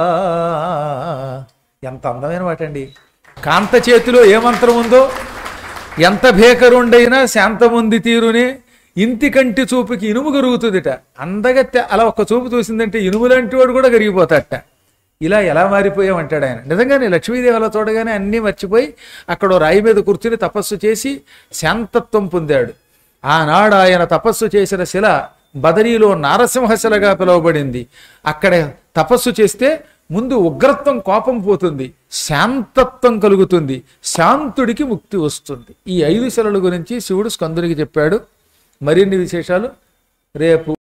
ఎంత అందమైన మాట అండి కాంత చేతిలో ఏ మంత్రం ఉందో ఎంత భేకరుండైనా శాంతముంది తీరునే ఇంతి కంటి చూపుకి ఇనుము కరుగుతుందిట అందగత్తె అలా ఒక్క చూపు చూసిందంటే ఇనుము లాంటి వాడు కూడా కరిగిపోతాడట ఇలా ఎలా మారిపోయామంటాడు ఆయన నిజంగానే లక్ష్మీదేవి అలా చూడగానే అన్నీ మర్చిపోయి అక్కడ ఓ రాయి మీద కూర్చుని తపస్సు చేసి శాంతత్వం పొందాడు ఆనాడు ఆయన తపస్సు చేసిన శిల బదరీలో నారసింహశిలగా పిలువబడింది అక్కడ తపస్సు చేస్తే ముందు ఉగ్రత్వం కోపం పోతుంది శాంతత్వం కలుగుతుంది శాంతుడికి ముక్తి వస్తుంది ఈ ఐదు శిలల గురించి శివుడు స్కందునికి చెప్పాడు మరిన్ని విశేషాలు రేపు